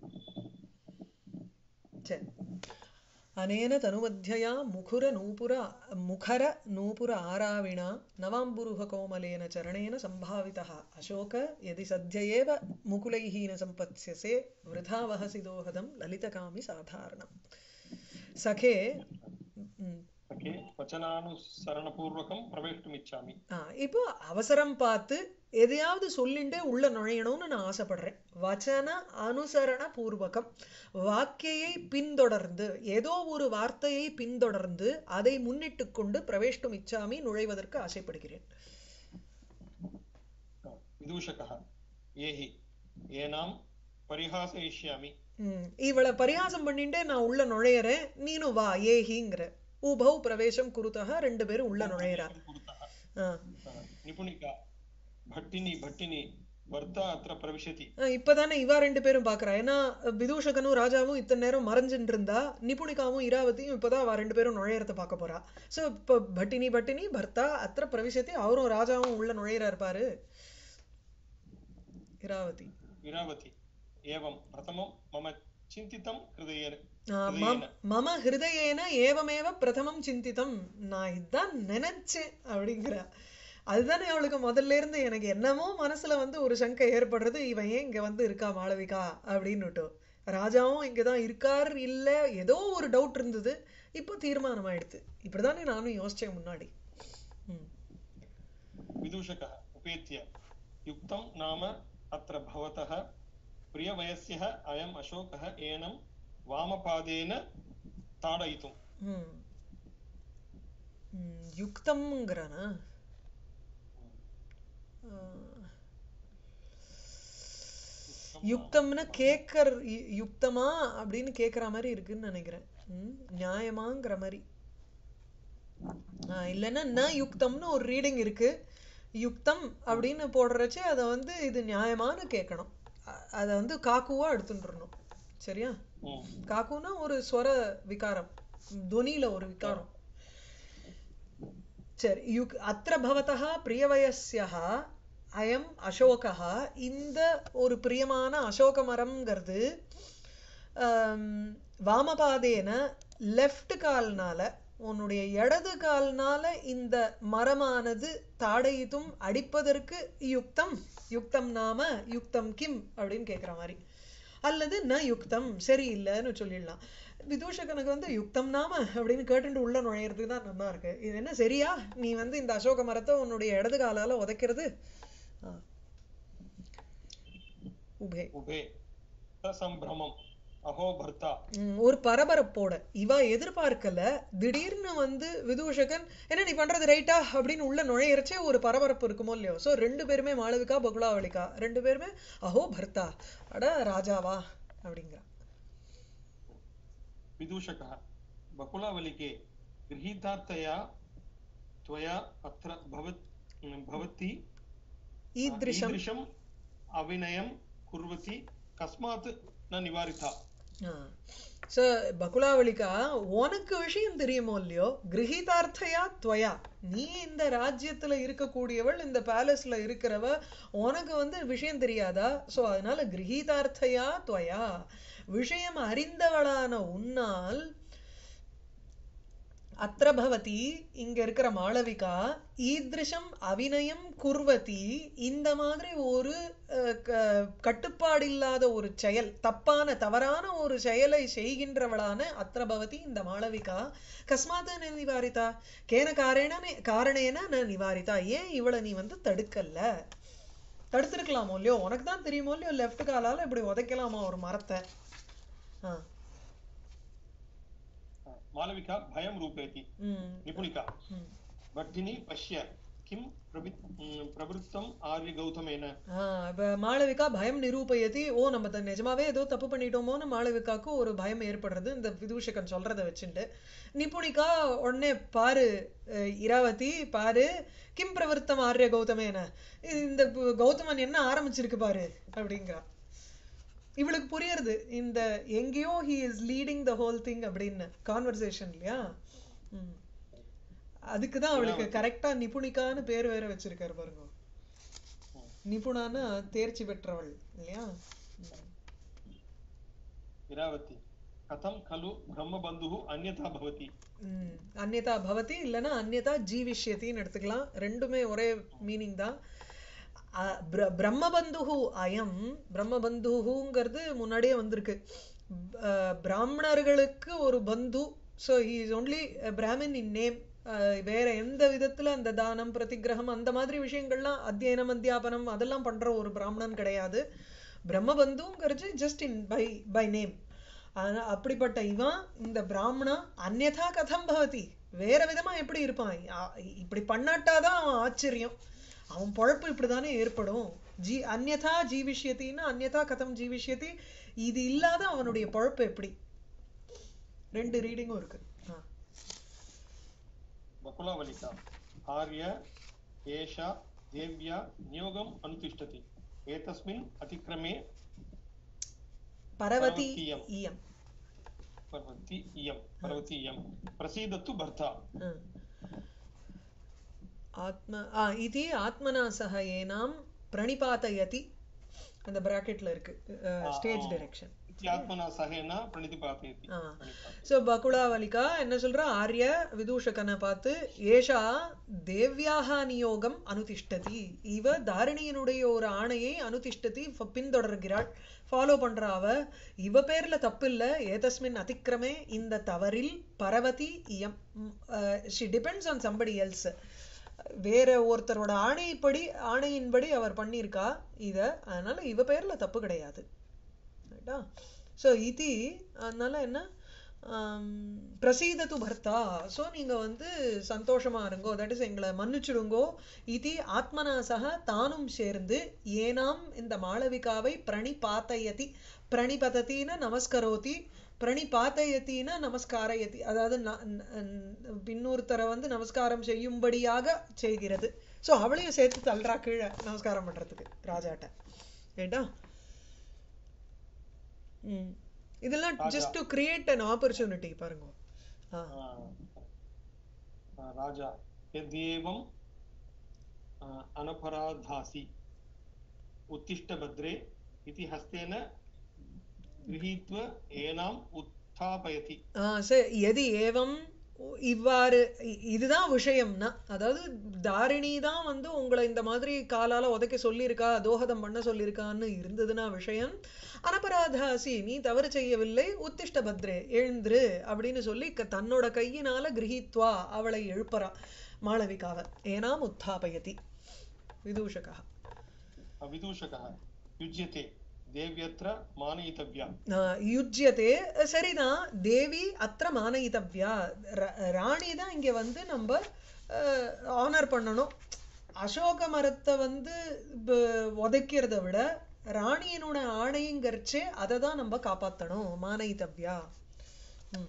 சரி அனேன தனுமத்தியா முகுர நூபுர முகர நூபுர ஆராவிணா நவாம்புருக கோமலேன சரணேன சம்பாவிதः அசோக யதி சத்ய ஏவ முகுலைः न सम्पत्स्यसे वृथा वहसि दोहदं ललितकामि साधारणम् सखे ம், ஓகே வச்சனானுசரணபூர்வகம் பிரவேஷ்டுமிச்சாமி ஆ, இப்போ அவசரம் பார்த்து எதையாவது சொல்லிண்டே உள்ள நுழையணும்னு நான் ஆசைப்படுறேன் வச்சன அனுசரண பூர்வகம் வாக்கியை பின்தொடர்ந்து ஏதோ ஒரு வார்த்தையை பின்தொடர்ந்து அதை முன்னிட்டு கொண்டு பிரவேஷ்டும் இச்சாமி நுழைவதற்கு ஆசைப்படுகிறேன் விதூஷகः ஏஹி ஏனாம் பரிஹாசயிஷ்யாமி ம், இவளை பரிகாசம் பண்ணிட்டே நான் உள்ள நுழையறேன் நீனும் வா ஏஹிங்கிற உபௌ பிரவேசம் குருத்தக ரெண்டு பேரும் உள்ள நுழையிறா कुरुतः ஆ. निपुणिका भट्टिनी भट्टिनी भर्ता अत्र प्रविशति ஆ, இப்பதானே இவா ரெண்டு பேரும் பாக்குறா ஏன்னா விதூஷகனும் ராஜாவும் இத்தனை நேரம் மறைஞ்சுட்டு இருந்தா நிபுணிகாவும் இராவதியும் இப்பதான் அவ ரெண்டு பேரும் நுழையறத பார்க்க போறா சோ இப்ப பட்டினி பட்டினி பர்த்தா அத்திர பிரவிசத்தி அவரும் ராஜாவும் உள்ள நுழையிறா இருப்பாரு இராவதி विरावति एवं प्रथमं मम चिन्तितं हृदयेन ஆ, மம்- மம ஹிருதயேன ஏவமேவ பிரதமம் சிந்திதம் நான் இதான் நினைச்சேன் அப்படிங்கிறா அதுதானே அவளுக்கு முதல்ல இருந்து எனக்கு என்னமோ மனசுல வந்து ஒரு சங்கை ஏற்படுறது இவன் ஏன் இங்க வந்து இருக்கா மாளவிகா அப்படின்னுட்டு ராஜாவும் இங்கதான் இருக்கார் இல்ல ஏதோ ஒரு டவுட் இருந்தது இப்போ தீர்மானம் ஆயிடுது இப்படிதானே நானும் யோசிச்சேன் முன்னாடி ம். विदूषकः उपेत्य युक्तं नाम अत्र भवतः प्रियवयस्यः अयम् अशोकः एनं वामपादेन ताडयितुम् ம். ம், யுக்தம்ங்கிறானா ஆ. யுக்தம்னா கேக்கர் யு- யுக்தமா அப்படின்னு கேக்குற மாதிரி இருக்குன்னு நினைக்கிறேன் ம், நியாயமாங்கிற மாதிரி ஆ, இல்லைன்னா ந யுக்தம்னு ஒரு ரீடிங் இருக்கு யுக்தம் அப்படின்னு போடுறச்சு அதை வந்து இது நியாயமான்னு கேட்கணும் அ- அதை வந்து காக்குவா எடுத்துட்டுறணும் சரியா ம். காக்குன்னா ஒரு ஸ்வர விகாரம் துவனியில ஒரு விகாரம் சரி யுக் அத்திர பவதः பிரியவயஸ்யः அயம் அசோகः இந்த ஒரு பிரியமான அசோக மரம்ங்கிறது ஆம், வாமபாதேன லெஃப்ட் கால்னால உன்னுடைய இடது கால்னால இந்த மரமானது தாடையித்தும் அடிப்பதற்கு யுக்தம் யுக்தம் நாம யுக்தம் கிம் அப்படின்னு கேக்குற மாதிரி அல்லது ந யுக்தம் சரியில்லைன்னு சொல்லிடலாம் விதூஷகனுக்கு வந்து யுக்தம் நாம அப்படின்னு கேட்டுட்டு உள்ள நுழையிறதுக்கு தான் நல்லா இருக்கு இது என்ன சரியா நீ வந்து இந்த அசோக மரத்தை உன்னுடைய இடது காலால உதைக்கிறது ஆ. உபே उभे ससम्भ्रमम् अहो भर्ता ம், ஒரு பரபரப்போட இவ எதிர்பார்க்கல திடீர்னு வந்து விதூஷகன் என்ன நீ பண்றது ரைட்டா அப்படின்னு உள்ள நுழையறச்சே ஒரு பரபரப்பு இருக்குமோ இல்லையோ சோ ரெண்டு பேருமே மாளவிகா பகுலாவளிகா ரெண்டு பேருமே அஹோ பர்த்தா அட ராஜாவா அப்படிங்கிறா विदूषकः बकुलावलिके गृहीतार्थया त्वया अत्र भवत् भवती ஈத்ரிஷம் ईदृशम् अभिनयं कुर्वती कस्मात् न निवारिता சோ பகுலாவளிகா உனக்கு விஷயம் தெரியுமோ இல்லையோ கிரகிதார்த்தையா துவயா நீ இந்த ராஜ்யத்துல இருக்கக்கூடியவள் இந்த பேலஸ்ல இருக்கிறவ உனக்கு வந்து விஷயம் தெரியாதா சோ அதனால கிரகிதார்த்தையா துவயா விஷயம் அறிந்தவளான உன்னால் அத்திர பவதி இங்க இருக்கிற மாளவிகா ஈத்ரிஷம் அபிநயம் குர்வதி இந்த மாதிரி ஒரு அஹ், க- கட்டுப்பாடில்லாத ஒரு செயல் தப்பான தவறான ஒரு செயலை செய்கின்றவளான அத்திர பவதி இந்த மாளவிகா கஸ்மாத் ந நிவாரிதா கேன காரண காரணேன ந நிவாரிதா ஏன் இவளை நீ வந்து தடுக்கல தடுத்திருக்கலாமோ இல்லையோ உனக்கு தான் தெரியுமோ இல்லையோ லெஃப்ட் காலால இப்படி உதைக்கலாமா ஒரு மரத்தை ஆ मालविका भयं रूपयति ம் निपुणिका ம் भट्टिनी पश्य किं प्रवि प्रवृत्तम् आर्यगौतमेन ஆ, இப்ப மாளவிகா பயம் நிரூபயதி ஓ நம்ம த- நிஜமாவே ஏதோ தப்பு பண்ணிட்டோமோன்னு மாளவிகாக்கு ஒரு பயம் ஏற்படுறது இந்த விதூஷகன் சொல்றத வச்சுட்டு நிபுணிகா உடனே பாரு அஹ், இராவதி பாரு கிம் பிரவர்த்தம் ஆர்ய கௌதமேன இது இந்த பு- கௌதமன் என்ன ஆரம்பிச்சிருக்கு பாரு அப்படிங்கிறா இவளுக்கு புரியுறது இந்த எங்கேயோ he is leading the whole thing அப்படின்னு கான்வர்சேஷன் இல்லையா ம். அதுக்குதான் அவளுக்கு கரெக்டா நிபுணிகான்னு பேர் வேற வச்சிருக்காரு பாருங்க நிபுணான தேர்ச்சி பெற்றவள் இல்லையா इरावती कथं खलु ब्रह्मबन्धुः अन्यथा भवति ம். அந்நியதா பவதி இல்லைன்னா அந்நியதா ஜீவிஷ்யத்தின்னு எடுத்துக்கலாம் ரெண்டுமே ஒரே மீனிங் தான் அ- பிர- பிரம்மபந்துஹு அயம் பிரம்மபந்துஹுங்கிறது முன்னாடியே வந்திருக்கு ப- அஹ், பிராமணர்களுக்கு ஒரு பந்து so he is only brahmin in name வேற எந்த விதத்துல அந்த தானம் பிரதிகிரகம் அந்த மாதிரி விஷயங்கள்லாம் அத்தியனம் அத்தியாபனம் அதெல்லாம் பண்ற ஒரு பிராமணன் கிடையாது பிரம்மபந்துங்கிறது just in by by name ஆனா அப்படிப்பட்ட இவன் இந்த பிராமணா அந்யதா கதம் பவதி வேற விதமா எப்படி இருப்பான் ஆ- இப்படி பண்ணாட்டாதான் அவன் ஆச்சரியம் அவன் பொழப்பு இப்படிதானே ஏற்படும் ஜீ அந்யதா ஜீவிஷ்யத்தின்னா அந்யதா கதம் ஜீவிஷ்யதி இது இல்லாத அவனுடைய பொழப்பு எப்படி ரெண்டு ரீடிங்கும் இருக்கு ஆ. बकुलावलिका आर्य एषा देव्या नियोगम् अनुतिष्ठति एतस्मिन् अतिक्रमे பரவதி பரவதீயம். இயம் पर्वती इयं पर्वती इयं प्रसीदतु भर्ता ஆ. ஆத்ம ஆ இது ஆத்மனா சக ஏனாம் பிரணிபாதயதி அந்த பிராக்கெட்ல இருக்கு ஸ்டேஜ் ஆ. டைரக்ஷன் इति आत्मना सहेन प्रणितिपातयति ஆ. प्रणिपातयति। ஸோ பகுலாவலிகா என்ன சொல்றா ஆர்ய விதூஷகனை பார்த்து ஏஷா தேவ்யாக நியோகம் அனுதிஷ்டதி இவ தாரிணியனுடைய ஒரு ஆணையை அனுதிஷ்டதி ஃப- பின்தொடர்கிறாள் ஃபாலோ பண்றா அவ இவ பேர்ல தப்பில்ல ஏதஸ்மின் அதிக்கிரமே இந்த தவறில் பரவதி இயம் she depends on somebody else வேற ஒருத்தரோட ஆணைப்படி ஆணையின்படி அவர் பண்ணியிருக்கா இத அதனால இவ பேர்ல தப்பு கிடையாது ரைட்டா ஸோ இது அதனால என்ன ஆம், பிரசீதத்து பர்த்தா ஸோ நீங்க வந்து சந்தோஷமா இருங்கோ தட் இஸ் எங்களை மன்னிச்சிடுங்கோ இது ஆத்மனா சக தானும் சேர்ந்து ஏனாம் இந்த மாளவிகாவை பிரணிபாத்தயதி பிரணிபதத்தின நமஸ்கரோதி பிரணிபாத்தயத்தின நமஸ்காரயதி அதாவது ந- ந- இன்னொருத்தரை வந்து நமஸ்காரம் செய்யும்படியாக செய்கிறது ஸோ அவளையும் சேர்த்து தள்ளுறா கீழே நமஸ்காரம் பண்றதுக்கு ராஜாட்ட ரைட்டா ம் இதெல்லாம் ராஜா. Just to create an opportunity பாருங்க ஆ आ, आ, राजा यद्येवम् आ, अनपराधासि उत्तिष्ठ भद्रे इति हस्तेन गृहीत्वा एनाम् उत्थापयति ஆ, சரி எது ஏவம் இவ்வாறு இ- இதுதான் விஷயம்னா அதாவது தாரிணி தான் வந்து உங்களை இந்த மாதிரி காலால உதைக்க சொல்லியிருக்கா தோஹதம் பண்ண சொல்லியிருக்கான்னு இருந்ததுன்னா விஷயம் அனபராதாசி நீ தவறு செய்யவில்லை உத்திஷ்ட பத்ரே எழுந்துரு அப்படின்னு சொல்லி க- தன்னோட கையினால கிரகித்வா அவளை எழுப்புறா மாளவிகாவை ஏனாம் உத்தாபயதி விதூஷகா विदूषकः युज्यते देव्यत्र मानयितव्या ஆஹ் யுஜ்யதே சரிதான் தேவி அத்திர மானயிதவ்யா ர- ராணி தான் இங்க வந்து நம்ம ஆனர் பண்ணணும் அசோக மரத்தை வந்து ப- உதைக்கிறத விட ராணியனோட ஆணையங்கரிச்சே அதை தான் நம்ம காப்பாத்தணும் மானயிதவ்யா ம்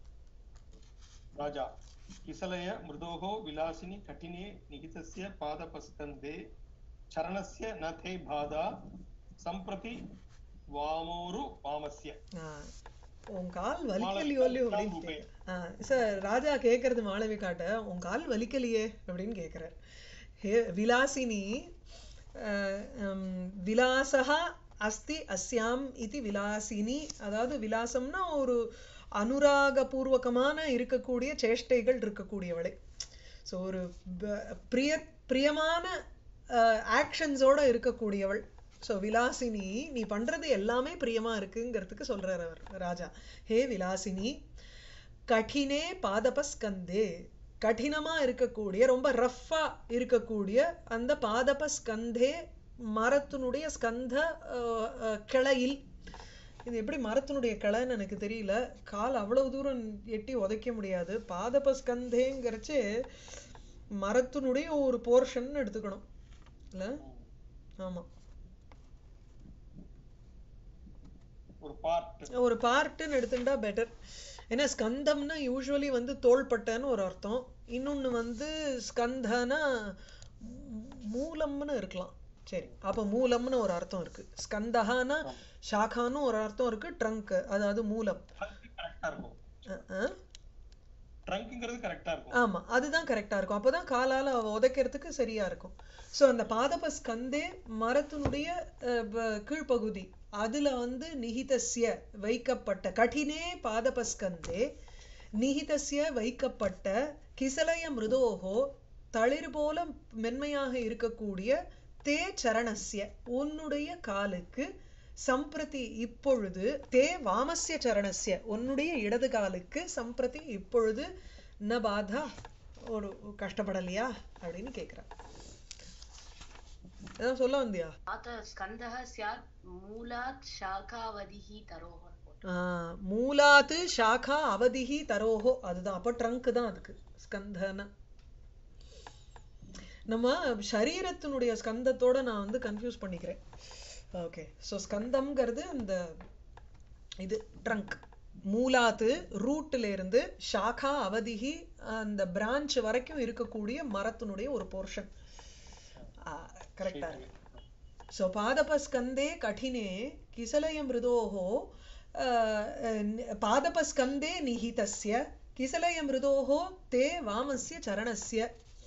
राजा किसलय मृदोः विलासिनि कठिने निहितस्य पादपस्कन्धे चरणस्य न ते बाधा सम्प्रति वामोरु वामस्य ஆஹ் உன் கால் வலிக்கலையோ இல்லையோ அப்படின்னு ரூபே. கேக்குறேன். ஆஹ் சார் ராஜா கேக்குறது மாளவிகாட்ட உன் கால் வலிக்கலையே அப்படின்னு கேக்குறார் ஹே விலாசினி ஆஹ் ஹம், விலாசா அஸ்தி அஸ்யாம் இது விலாசினி அதாவது விலாசம்னா ஒரு அனுராகபூர்வகமான இருக்கக்கூடிய சேஷ்டைகள் இருக்கக்கூடியவளை ஸோ ஒரு ப- பிரிய பிரியமான ஆக்ஷன்ஸோட இருக்கக்கூடியவள் ஸோ விலாசினி நீ பண்றது எல்லாமே பிரியமா இருக்குங்கிறதுக்கு சொல்றார் அவர் ராஜா ஹே விலாசினி கடினே பாதபஸ்கந்தே கடினமா இருக்கக்கூடிய ரொம்ப ரஃப்பா இருக்கக்கூடிய அந்த பாதபஸ்கந்தே மரத்தினுடைய ஸ்கந்த அஹ், அஹ், கிளையில் இது எப்படி மரத்தினுடைய கிளைன்னு எனக்கு தெரியல கால் அவ்வளவு தூரம் எட்டி உதைக்க முடியாது பாதபஸ்கந்தேங்கிறச்சு மரத்தினுடைய ஒரு போர்ஷன் எடுத்துக்கணும் இல்ல ஆமா ஒரு பார்ட் ஒரு பார்ட்டுன்னு எடுத்துட்டா பெட்டர் ஏன்னா ஸ்கந்தம்னா யூஸ்வலி வந்து தோள்பட்டைன்னு ஒரு அர்த்தம் இன்னொன்னு வந்து ஸ்கந்தனா மூ- மூலம்னு இருக்கலாம் சரி அப்ப மூலம்னு ஒரு அர்த்தம் இருக்கு ஸ்கந்தஹானா சாகான்னு ஒரு அர்த்தம் இருக்கு ட்ரங்க் அதாவது மூலம் கரெக்டா இருக்கும் அஹ் அஹ். ட்ரங்க்ங்கிறது கரெக்டா இருக்கும் ஆமா அதுதான் கரெக்டா இருக்கும் அப்பதான் காலால அவ உதைக்கிறதுக்கு சரியா இருக்கும் சோ அந்த பாதப ஸ்கந்தே மரத்தினுடைய அஹ், ப- கீழ்ப்பகுதி அதுல வந்து நிகிதஸ்ய வைக்கப்பட்ட கடினே பாதபஸ்கந்தே நிகிதஸ்ய வைக்கப்பட்ட கிசலய மிருதோகோ தளிர் போல மென்மையாக இருக்கக்கூடிய தே சரணஸ்ய உன்னுடைய காலுக்கு சம்பிரதி இப்பொழுது தே வாமஸ்ய சரணஸ்ய உன்னுடைய இடது காலுக்கு சம்பிரதி இப்பொழுது ந பாதா ஒரு கஷ்டப்படலையா அப்படின்னு கேக்குறா ஏதாவது சொல்ல வந்தியா अतः स्कन्दः स्यात् मूलात् शाखावधिः तरोः ஆஹ் மூலாத்து ஷாகா அவதிஹி தரோஹோ அதுதான் அப்ப ட்ரங்க் தான் அதுக்கு ஸ்கந்தன நம்ம சரீரத்தினுடைய ஸ்கந்தத்தோட நான் வந்து கன்ஃபியூஸ் பண்ணிக்கிறேன் ஓகே ஸோ ஸ்கந்தம்ங்கிறது இந்த இது ட்ரங்க் மூலாத்து ரூட்ல இருந்து ஷாகா அவதிகி அந்த பிரான்ச் வரைக்கும் இருக்கக்கூடிய மரத்தினுடைய ஒரு போர்ஷன் கரெக்டா இருக்கு सो पादपस्कन्दे कठिने किसलयमृदोः अ, अ, पादपस्कन्दे निहितस्य किसलयमृदोः ते वामस्य चरणस्य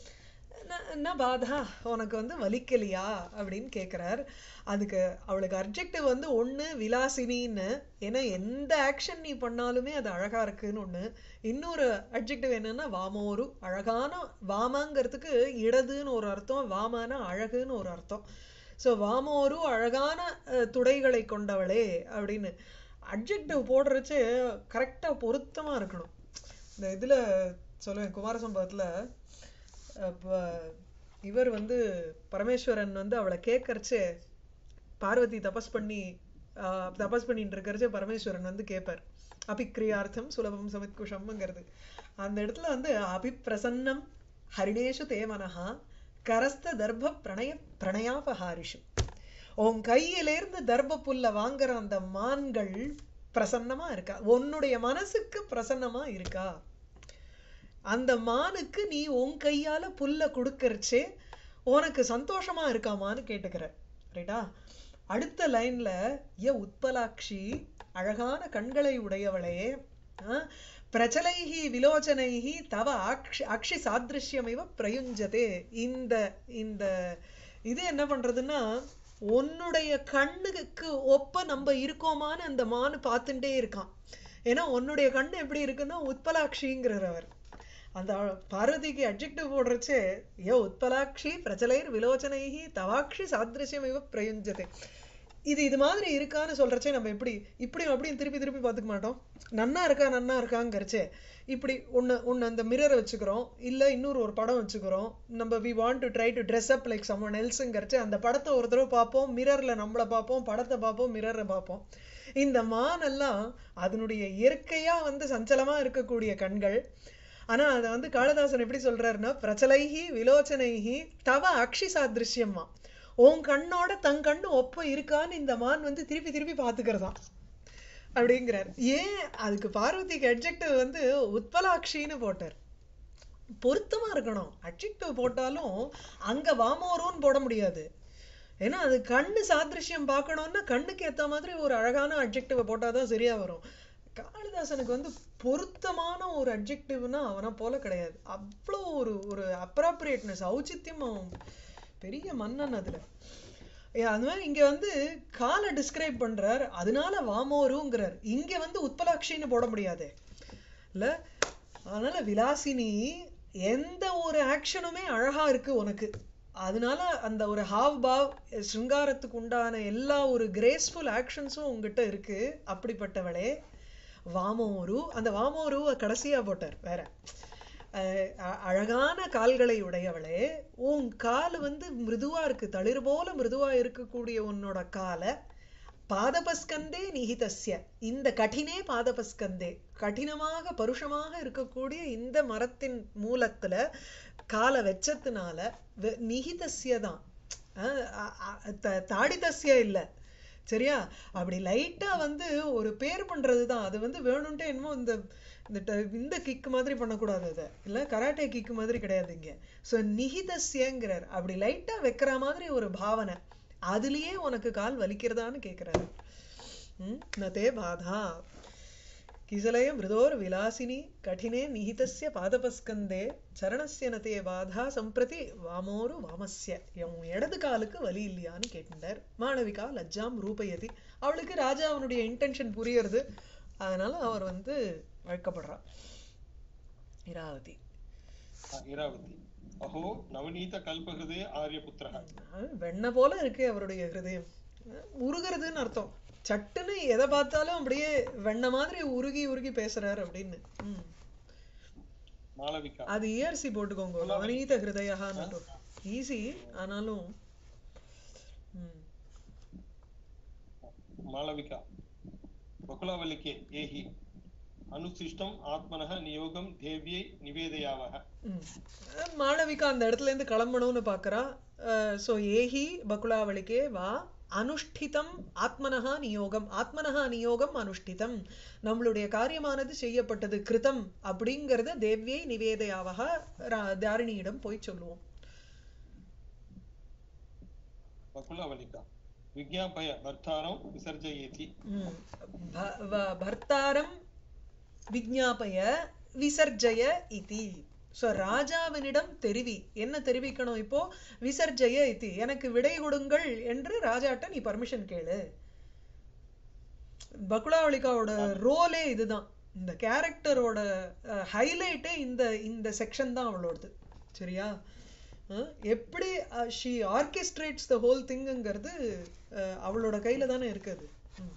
ந- ந பாதா உனக்கு வந்து வலிக்கலையா அப்படின்னு கேக்குறார் அதுக்கு அவளுக்கு அப்ஜெக்டிவ் வந்து ஒண்ணு விலாசினின்னு ஏன்னா எந்த ஆக்ஷன் நீ பண்ணாலுமே அது அழகா இருக்குன்னு ஒண்ணு இன்னொரு அப்ஜெக்டிவ் என்னன்னா வாமோரு அழகான வாமாங்கிறதுக்கு இடதுன்னு ஒரு அர்த்தம் வாமான அழகுன்னு ஒரு அர்த்தம் சோ வாமோரு அழகான அஹ், துடைகளை கொண்டவளே அப்படின்னு அட்ஜெக்டிவ் போடுறச்சு கரெக்டா பொருத்தமா இருக்கணும் இந்த இதுல சொல்லுவேன் குமாரசம்பவத்துல அப்ப இவர் வந்து பரமேஸ்வரன் வந்து அவளை கேட்கறச்சு பார்வதி தபஸ் பண்ணி ஆஹ், தபஸ் பண்ணிட்டு இருக்கறச்சு பரமேஸ்வரன் வந்து கேட்பார் அபிக்ரியார்த்தம் சுலபம் சமித்குஷம்ங்கிறது அந்த இடத்துல வந்து அபிப்பிரசன்னம் ஹரிணேஷு தேவனஹா கரஸ்த தர்ப பிரணய பிரணயாபஹாரிஷு உன் கையிலேருந்து தர்ப புல்ல வாங்குற அந்த மான்கள் பிரசன்னமா இருக்கா உன்னுடைய மனசுக்கு பிரசன்னமா இருக்கா அந்த மானுக்கு நீ உன் கையால புல்ல கொடுக்கறச்சே உனக்கு சந்தோஷமா இருக்காமான்னு கேட்டுக்கிற ரைட்டா அடுத்த லைன்ல ஏ உத்பலாட்சி அழகான கண்களை உடையவளே ஆ, பிரச்சலைஹி விலோச்சனைஹி தவ அக்ஷி அக்ஷி சாதிருஷ்யமிவ பிரயுஞ்சதே இந்த இந்த இது என்ன பண்றதுன்னா உன்னுடைய கண்ணுக்கு ஒப்ப நம்ம இருக்கோமான்னு அந்த மானு பார்த்துட்டே இருக்கான் ஏன்னா உன்னுடைய கண்ணு எப்படி இருக்குன்னா உத்பலாட்சிங்கிறார் அவர் அந்த பார்வதிக்கு அட்ஜெக்டிவ் போடுறச்சே யோ உத்பலாட்சி பிரச்சலைர் விலோச்சனைஹி தவாட்சி சாதிருஷ்யம் இவ பிரயுஞ்சதே இது இது மாதிரி இருக்கான்னு சொல்றச்சே நம்ம எப்படி இப்படி அப்படியும் திருப்பி திருப்பி பார்த்துக்க மாட்டோம் நன்னா இருக்கா நன்னா இருக்காங்கிறச்சே இப்படி ஒண்ணு ஒண்ணு அந்த மிரரை வச்சுக்கிறோம் இல்ல இன்னொரு ஒரு படம் வச்சுக்கிறோம் நம்ம we want to try to dress up like someone எல்ஸுங்கிறச்சு அந்த படத்தை ஒரு தடவை பார்ப்போம் மிரர்ல நம்மளை பார்ப்போம் படத்தை பார்ப்போம் மிரரை பார்ப்போம் இந்த மானெல்லாம் அதனுடைய இயற்கையா வந்து சஞ்சலமா இருக்கக்கூடிய கண்கள் ஆனா அதை வந்து காளிதாசன் எப்படி சொல்றாருன்னா பிரச்சலைஹி விலோச்சனைஹி தவ அக்ஷி சாதிருஷ்யம்மா உன் கண்ணோட தன் கண்ணு ஒப்ப இருக்கான்னு இந்த மான் வந்து திருப்பி திருப்பி பாத்துக்கிறதாம் அப்படிங்கிறார் ஏன் அதுக்கு பார்வதிக்கு அட்ஜெக்டிவ் வந்து உத்பலாட்சின்னு போட்டார் பொருத்தமா இருக்கணும் அட்ஜெக்டிவ் போட்டாலும் அங்க வாமோரோன்னு போட முடியாது ஏன்னா அது கண்ணு சாதிருஷ்யம் பார்க்கணும்னா கண்ணுக்கு ஏத்த மாதிரி ஒரு அழகான அட்ஜெக்டிவ் போட்டாதான் சரியா வரும் காளிதாசனுக்கு வந்து பொருத்தமான ஒரு அட்ஜெக்டிவ்னா அவனை போல கிடையாது அவ்வளோ ஒரு ஒரு அப்ராப்ரியேட்னஸ் ஔச்சித்யம் அவன் பெரிய மன்னன் அதுல ஏ, அது மாதிரி இங்க வந்து காலை டிஸ்கிரைப் பண்றார் அதனால வாமோருங்கிறார் இங்க வந்து உத்பலாட்சின்னு போட முடியாது இல்ல அதனால விலாசினி எந்த ஒரு ஆக்ஷனுமே அழகா இருக்கு உனக்கு அதனால அந்த ஒரு ஹாவ் பாவ் சிருங்காரத்துக்கு உண்டான எல்லா ஒரு கிரேஸ்ஃபுல் ஆக்ஷன்ஸும் உங்ககிட்ட இருக்கு அப்படிப்பட்டவளே வாமோரு அந்த வாமோருவ கடைசியா போட்டார் வேற அஹ் அ- அழகான கால்களை உடையவளே உன் கால் வந்து மிருதுவா இருக்கு தளிர் போல மிருதுவா இருக்கக்கூடிய உன்னோட காலை பாதபஸ்கந்தே நிஹிதஸ்ய இந்த கடினே பாதபஸ்கந்தே கடினமாக பருஷமாக இருக்கக்கூடிய இந்த மரத்தின் மூலத்துல காலை வச்சதுனால வெ- நிஹிதஸ்ய தான் அஹ் அ- அ- த- தாடிதஸ்ய இல்ல சரியா அப்படி லைட்டா வந்து ஒரு பேர் பண்றதுதான் அது வந்து வேணும்ட்டே என்னமோ இந்த இந்த ட- இந்த கிக் மாதிரி பண்ணக்கூடாது அதை இல்ல கராட்டே கிக் மாதிரி கிடையாது இங்க சோ நிஹிதஸ்யங்கிறார் அப்படி லைட்டா வைக்கிற மாதிரி ஒரு பாவனை அதுலயே உனக்கு கால் வலிக்கிறதான்னு கேக்குறாரு ம் நதே பாதா கிசலய மிருதோர் விலாசினி கடினே நிஹிதஸ்ய பாதபஸ்கந்தே சரணஸ்ய நதே பாதா சம்பிரதி வாமோரு வாமஸ்ய உன் இடது காலுக்கு வலி இல்லையான்னு கேட்டார் மாளவிகா லஜ்ஜாம் ரூபயதி அவளுக்கு ராஜா அவனுடைய இன்டென்ஷன் புரியறது அதனால அவர் வந்து வழக்கப்படுறா இராவதி இராவதி அஹோ நவநீத கல்பகிருதே ஆரியபுத்திரः அஹ் வெண்ண போல இருக்கு அவருடைய ஹிருதயம் அஹ் உருகுறதுன்னு அர்த்தம் சட்டுன்னு எதை பார்த்தாலும் அப்படியே வெண்ண மாதிரி உருகி உருகி பேசுறாரு அப்படின்னு ம். மாளவிகா அது இயர்சி போட்டுக்கோங்க நவநீத ஹிருதயான்னு ஈஸி ஆனாலும் ம். மாளவிகா பகுலாவல்லிக்கே ஏஹி அனுசிஷ்டம் ஆத்மனः நியோகம் தேவியை நிவேதயாவः ம். அஹ் மாளவிகா அந்த இடத்துல இருந்து கிளம்பணும்னு பாக்குறா சோ ஏஹி பகுலாவளிக்கே வா அனுஷ்டிதம் ஆத்மனஹா நியோகம் ஆத்மனஹா நியோகம் அனுஷ்டிதம் நம்மளுடைய காரியமானது செய்யப்பட்டது கிருதம் அப்படிங்கறத தேவ்யை நிவேதையாவக ரா- தாரிணியிடம் போய் சொல்லுவோம் बकुलावलिका विज्ञापय भर्तारं विसर्जयेति ம். ப- வ- பர்த்தாரம் விஜ்ஞாபய விசர்ஜய இதி ஸோ ராஜாவினிடம் தெரிவி என்ன தெரிவிக்கணும் இப்போ விசர்ஜய இதி எனக்கு விடை கொடுங்கள் என்று ராஜாட்ட நீ பர்மிஷன் கேளு பகுலாவளிகாவோட ரோலே இதுதான் இந்த கேரக்டரோட ஹைலைட்டே இந்த இந்த செக்ஷன் தான் அவளோடது சரியா அஹ், எப்படி ஷி ஆர்கெஸ்ட்ரேட்ஸ் த ஹோல் திங்குங்கிறது அவளோட கையில தானே இருக்குது ம்.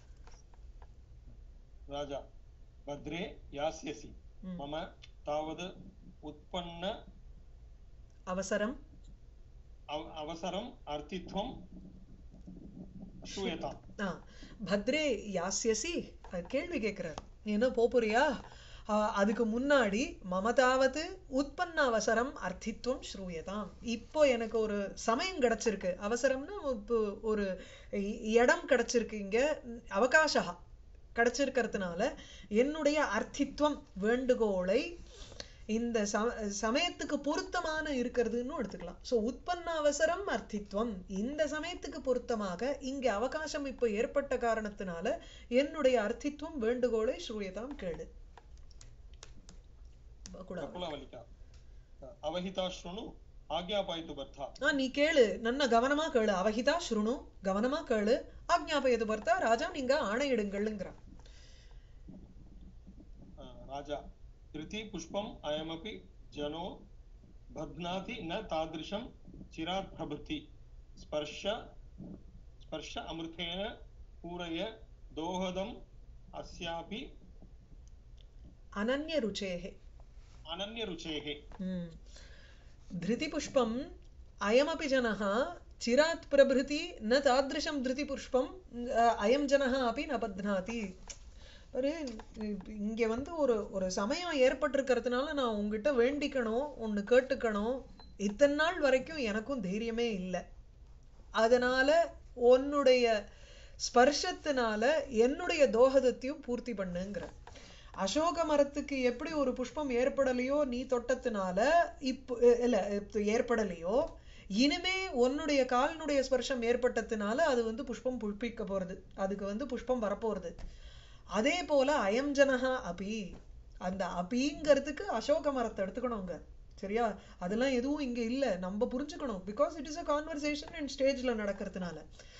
राजा भद्रे यास्यसि ம். मम तावद् उत्पन्न அவசரம் अव- अवसरम् अर्थित्वं श्रूयताम् ஆ பத்ரே யாஸ்யசி அது கேள்வி கேட்கிறார் நீ என்ன போப் போறியா ஆ, அதுக்கு முன்னாடி மமதாவது உற்பன்ன அவசரம் அர்த்தித்துவம் ஸ்ரூயதாம் இப்போ எனக்கு ஒரு சமயம் கிடைச்சிருக்கு அவசரம்னா இப்போ ஒரு இ- இடம் கிடைச்சிருக்கு இங்க அவகாசா கிடைச்சிருக்கிறதுனால என்னுடைய அர்த்தித்துவம் வேண்டுகோளை இந்த சம சமயத்துக்கு பொருத்தமான இருக்கிறதுன்னு எடுத்துக்கலாம் சோ உற்பன்ன அவசரம் அர்த்தித்துவம் இந்த சமயத்துக்கு பொருத்தமாக இங்க அவகாசம் இப்போ ஏற்பட்ட காரணத்தினால என்னுடைய அர்த்தித்துவம் வேண்டுகோளை ஸ்ரூயதாம் கேளு கூடாது बकुलावलिका अवहिता शृणु आज्ञापयतु भर्ता ஆ நீ கேளு நன்ன கவனமா கேளு அவகிதா ஸ்ருணு கவனமா கேளு ஆக்ஞாபயது பார்த்தா ராஜா நீங்க ஆணையிடுங்கள்ங்கிறான் अ, राजा धृति पुष्पम् अयमपि जनो बध्नाति न तादृशं चिरात् प्रभृति स्पर्श स्पर्श अमृतेन पूरय दोहदम् अस्यापि அனன்ய ருச்சேகே अनन्यरुचेः ம். धृतिपुष्पम् अयमपि जनः चिरात् प्रभृति न तादृशं धृतिपुष्पम् अ, अयं जनः अपि न बध्नाति ஒரு இங்க வந்து ஒரு ஒரு சமயம் ஏற்பட்டிருக்கிறதுனால நான் உங்ககிட்ட வேண்டிக்கணும் ஒண்ணு கேட்டுக்கணும் இத்தனை நாள் வரைக்கும் எனக்கும் தைரியமே இல்லை அதனால உன்னுடைய ஸ்பர்ஷத்தினால என்னுடைய தோகதத்தையும் பூர்த்தி பண்ணுங்கிற அசோக மரத்துக்கு எப்படி ஒரு புஷ்பம் ஏற்படலையோ நீ தொட்டத்தினால இப்போ இல்ல இப்ப ஏற்படலையோ இனிமே உன்னுடைய காலினுடைய ஸ்பர்ஷம் ஏற்பட்டதுனால அது வந்து புஷ்பம் புஷ்பிக்க போறது அதுக்கு வந்து புஷ்பம் வரப்போறது அதே போல அயம் ஜனஹா அபி அந்த அபிங்கிறதுக்கு அசோக மரத்தை எடுத்துக்கணுங்க சரியா அதெல்லாம் எதுவும் இங்க இல்ல நம்ம புரிஞ்சுக்கணும் because it is a conversation and ஸ்டேஜ்ல நடக்கிறதுனால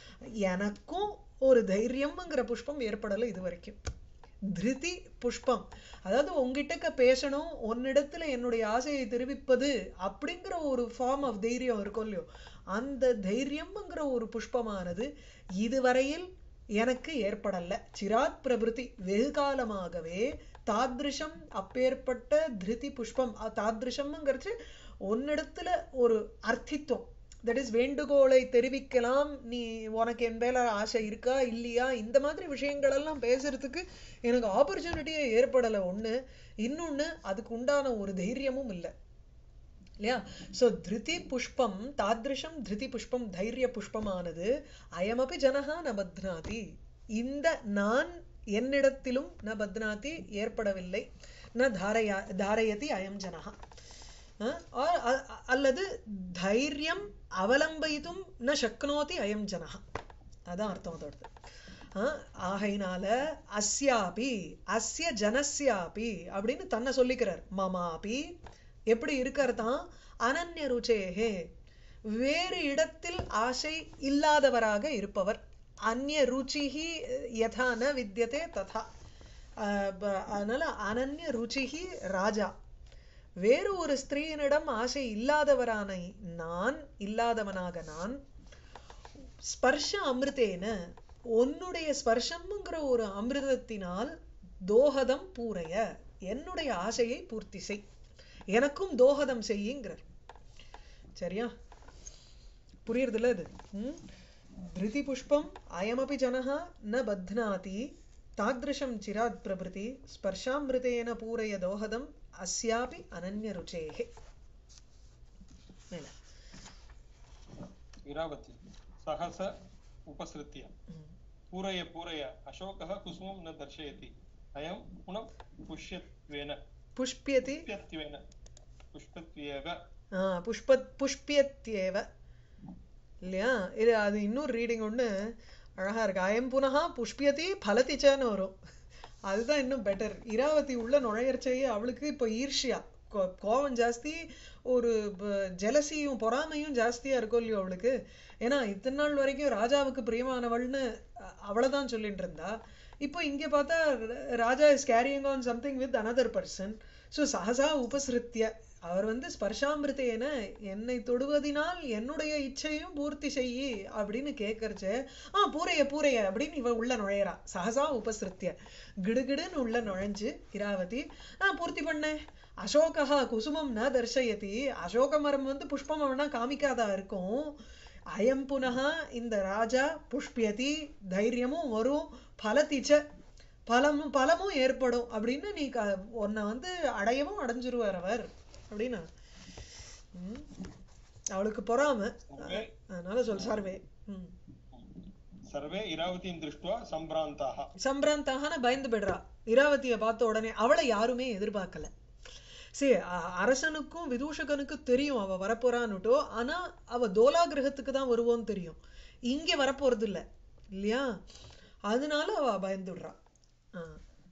எனக்கும் ஒரு தைரியம்ங்கிற புஷ்பம் ஏற்படலை இது வரைக்கும் திருதி புஷ்பம் அதாவது உங்ககிட்ட பேசணும் உன்னிடத்துல என்னுடைய ஆசையை தெரிவிப்பது அப்படிங்கிற ஒரு ஃபார்ம் ஆஃப் தைரியம் இருக்கும் இல்லையோ அந்த தைரியம்ங்கிற ஒரு புஷ்பமானது இதுவரையில் எனக்கு ஏற்படல சிராத் பிரபிருதி வெகு காலமாகவே தாத்ருஷம் அப்பேற்பட்ட திருதி புஷ்பம் அ- தாத்ருஷம்ங்கிறது உன்னிடத்துல ஒரு அர்த்தித்துவம் தட் இஸ் வேண்டுகோளை தெரிவிக்கலாம் நீ உனக்கு என் மேல ஆசை இருக்கா இல்லையா இந்த மாதிரி விஷயங்கள் எல்லாம் பேசுறதுக்கு எனக்கு ஆப்பர்ச்சுனிட்டியே ஏற்படலை ஒண்ணு இன்னொன்னு அதுக்கு உண்டான ஒரு தைரியமும் இல்லை இல்லையா சோ திருதி புஷ்பம் தாத்ருஷம் திருதி புஷ்பம் தைரிய புஷ்பமானது அயமபி ஜனஹா ந பத்னாதி இந்த நான் என்னிடத்திலும் ந பத்னாதி ஏற்படவில்லை ந தாரயா தாரயதி அயம் ஜனஹா அஹ், or அ- அ- அல்லது தைரியம் அவலம்பயித்தும் ந சக்னோதி அயம் ஜனஹா அதான் அர்த்தம் அதோடது அஹ், ஆகையினால அஸ்யாபி அஸ்ய ஜனஸ்யாபி அப்படின்னு தன்னை சொல்லிக்கிறார் மமாபி எப்படி இருக்கிறதான் அனன்ய ருச்சேகே வேறு இடத்தில் ஆசை இல்லாதவராக இருப்பவர் அந்நிய ருச்சிஹி யதா ந வித்யதே ததா அஹ் ப- அதனால அனன்ய ருச்சிஹி ராஜா வேறு ஒரு ஸ்திரீயினிடம் ஆசை இல்லாதவரான நான் இல்லாதவனாக நான் ஸ்பர்ஷ அமிர்தேன உன்னுடைய ஸ்பர்ஷம்ங்கிற ஒரு அமிர்தத்தினால் தோஹதம் பூரைய என்னுடைய ஆசையை பூர்த்தி செய் எனக்கும் தோஹதம் செய்யுங்கிறார் சரியா புரியுறதுல இது ம்? திருதி புஷ்பம் அயமபி ஜனஹா ந பத்னாதி தாத்ருஷம் சிராத் பிரபிருதி ஸ்பர்ஷாமிருதேன பூரய தோஹதம் அஸ்யாபி அனன்ய ருச்சேகே மேல इरावती सहस उपसृत्य ம். पूरय पूरय अशोकः कुसुमं न दर्शयति अयं पुनः पुष्यत्वेन புஷ்பியதி पुष्यत्वेन पुष्पत्वेव ஆ புஷ்பத் புஷ்பியத்யேவ இல்லையா இது அது இன்னொரு ரீடிங் ஒண்ணு அழகா இருக்கு அயம் புனகா புஷ்பியதி பலதிச்சன்னு வரும் அதுதான் இன்னும் பெட்டர் இராவதி உள்ள நுழையறச்சேயே அவளுக்கு இப்போ ஈர்ஷ்யா கோ- கோவம் ஜாஸ்தி ஒரு ஜெலசியும் பொறாமையும் ஜாஸ்தியா இருக்கும் இல்லையோ அவளுக்கு ஏன்னா இத்தனை நாள் வரைக்கும் ராஜாவுக்கு பிரியமானவள்னு அ- அவளைதான் சொல்லிட்டு இருந்தா இப்போ இங்க பார்த்தா ர- Raja is carrying on something with another person so சஹசா உபசிருத்திய அவர் வந்து ஸ்பர்ஷாமிருத்தேன என்னை தொடுவதினால் என்னுடைய இச்சையும் பூர்த்தி செய்யி அப்படின்னு கேட்கறச்சே ஆ பூரைய பூரைய அப்படின்னு இவ உள்ள நுழையறா சஹசா உபசிருத்திய கிடுகிடுன்னு உள்ள நுழைஞ்சு இராவதி ஆ பூர்த்தி பண்ணேன் அசோகா குசுமம் ந தர்ஷயதி அசோக மரம் வந்து புஷ்பம் வேணா காமிக்காதா இருக்கும் அயம் புனகா இந்த ராஜா புஷ்பியதி தைரியமும் வரும் பலத்திச்ச பலமும் பலமும் ஏற்படும் அப்படின்னு நீ க- உன்னை வந்து அடையவும் அடைஞ்சிருவார் அவர் அப்படின்னு ம். அவளுக்கு பொறாம सर्वे அதனால சொல் சர்வே ம் सर्वे इरावतीं दृष्ट्वा सम्भ्रान्ताः சம்பிராந்தாகன பயந்து போயிடுறா இராவதியை பார்த்த உடனே அவளை யாருமே எதிர்பார்க்கல சரி அ- அரசனுக்கும் விதூஷகனுக்கும் தெரியும் அவ வரப்போறான்னுட்டோ ஆனா அவ தோலா கிரகத்துக்கு தான் வருவோன்னு தெரியும் இங்க வரப்போறது இல்ல இல்லையா அதனால அவ பயந்துடுறா ஆ.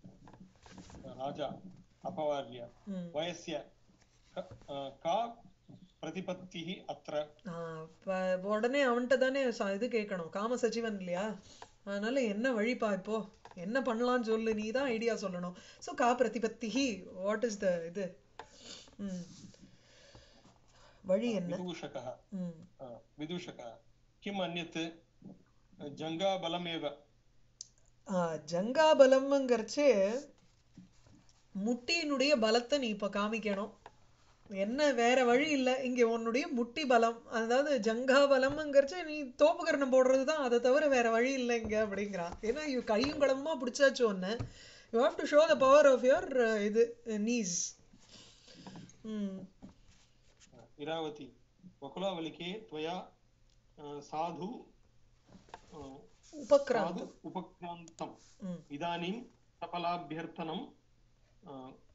राजा अपवार्य ம். वयस्य क- अ, का प्रतिपत्तिः अत्र ஆ, ப- உடனே அவன்கிட்ட தானே ச- இது கேட்கணும் காம சச்சிவன் இல்லையா அதனால என்ன வழிப்பா இப்போ என்ன பண்ணலாம்னு சொல்லு நீ தான் ஐடியா சொல்லணும் ஸோ கா பிரதிபத்திஹி வாட் இஸ் த இது ம் வழி என்ன विदूषकः ம் अ, विदूषकः किम् अन्यत् जङ्गाबलमेव ஆ, ஜங்காபலம்ங்கிறச்சு முட்டியினுடைய பலத்தை நீ இப்ப காமிக்கணும் என்ன வேற வழி இல்ல இங்க உன்னுடைய முட்டி பலம் அதாவது ஜங்கா பலம்ங்கிறச்சு நீ தோப்புக்கரணம் போடுறது தான் அதை தவிர வேற வழி இல்லை இங்க அப்படிங்கிறான் ஏன்னா இவ கையும் களமா பிடிச்சாச்சு ஒன்னு you have to show the power of your இது நீஸ் ம் इरावती वकुलावलिके त्वया अ, साधु अ, உபக்ராந்த் साधु उपक्रान्तम् ம் इदानीं सफलाभ्यर्थनं अ,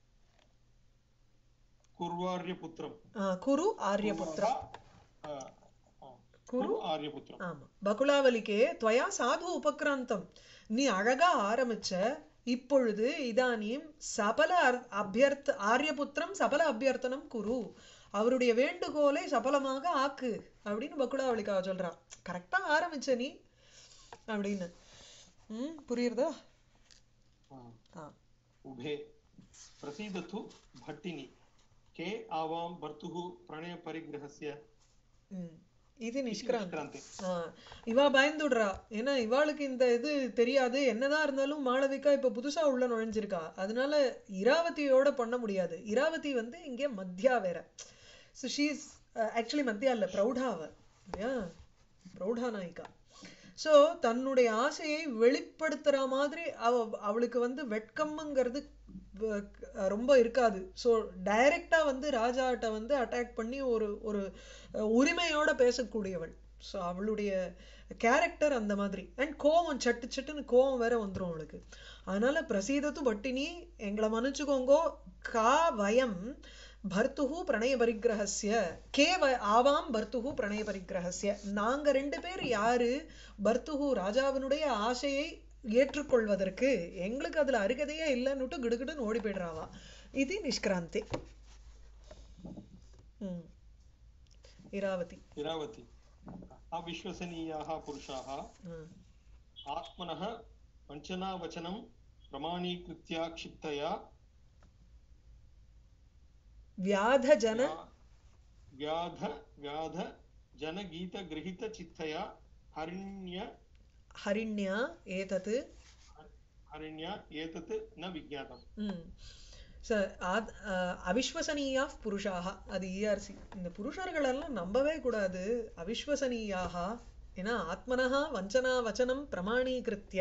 कुर्वार्यपुत्रं ஆ, குரு ஆரியபுத்திரா अ, अ, குரு कुरु आर्यपुत्रम् ஆமா பகுலாவலிக்கே துவயா சாது உபக்ராந்தம் நீ அழகா ஆரம்பிச்ச இப்பொழுது இதானியும் சபல அர்- அபியர்த்த ஆரியபுத்திரம் சபல அபியர்த்தனம் குரு அவருடைய வேண்டுகோளை சபலமாக ஆக்கு அப்படின்னு பகுலாவலிக்கா சொல்றா கரெக்டா ஆரம்பிச்ச நீ அப்படின்னு ம் புரியுறதா अ, ஆ उभे प्रसीदतु भट्टिनी के आवां भर्तुः प्रणयपरिग्रहस्य ம் இது நிஷ்கிராந்த் निष्क्रान्ते ஆ, இவா பயந்துடுறா ஏன்னா இவாளுக்கு இந்த இது தெரியாது என்னதான் இருந்தாலும் மாளவிகா இப்ப புதுசா உள்ள நுழைஞ்சிருக்கா அதனால இராவதியோட பண்ண முடியாது இராவதி வந்து இங்க மத்தியா வேற ஸோ ஷீஸ் ஆக்சுவலி மத்தியா இல்ல பிரௌடா அவ இல்லையா பிரௌடா நாயிகா ஸோ தன்னுடைய ஆசையை வெளிப்படுத்துற மாதிரி அவ அவளுக்கு வந்து வெட்கம்ங்கிறது வ- க- ரொம்ப இருக்காது ஸோ டைரக்டா வந்து ராஜாட்ட வந்து அட்டாக் பண்ணி ஒரு ஒரு அஹ், உரிமையோட பேசக்கூடியவள் ஸோ அவளுடைய கேரக்டர் அந்த மாதிரி அண்ட் கோவம் சட்டு சட்டுன்னு கோவம் வேற வந்துரும் அவளுக்கு அதனால பிரசீதத்து பட்டினி எங்களை மன்னிச்சுக்கோங்கோ கா வயம் பர்த்துஹு பிரணய பரிகிரகஸ்ய கே வ ஆவாம் பர்த்துஹு பிரணய பரிகிரகஸ்ய நாங்க ரெண்டு பேர் யாரு பர்த்துஹு ராஜாவினுடைய ஆசையை ஏற்றுக்கொள்வதற்கு எங்களுக்கு அதுல அருகதையே இல்லைன்னுட்டு கிடுகிடுன்னு ஓடி போயிடுறாவா இது நிஷ்கிராந்தி ம் இராவதி इरावती अविश्वसनीयाः पुरुषाः ம் आत्मनः वञ्चनावचनं प्रमाणीकृत्य क्षिप्तया வியாத ஜன व्या- व्याध व्याध जनगीतगृहीतचित्तया हरिण्य ஹரிண்யா ஏதத்து हरिण्या एतत् न विज्ञातम् ம் ச ஆத் அஹ், அவிஸ்வசனீயா புருஷாக அது இஆர்சி இந்த புருஷர்கள் எல்லாம் நம்பவே கூடாது அவிஸ்வசனீயாக ஏன்னா ஆத்மனஹா வஞ்சனா வச்சனம் பிரமாணீகிருத்திய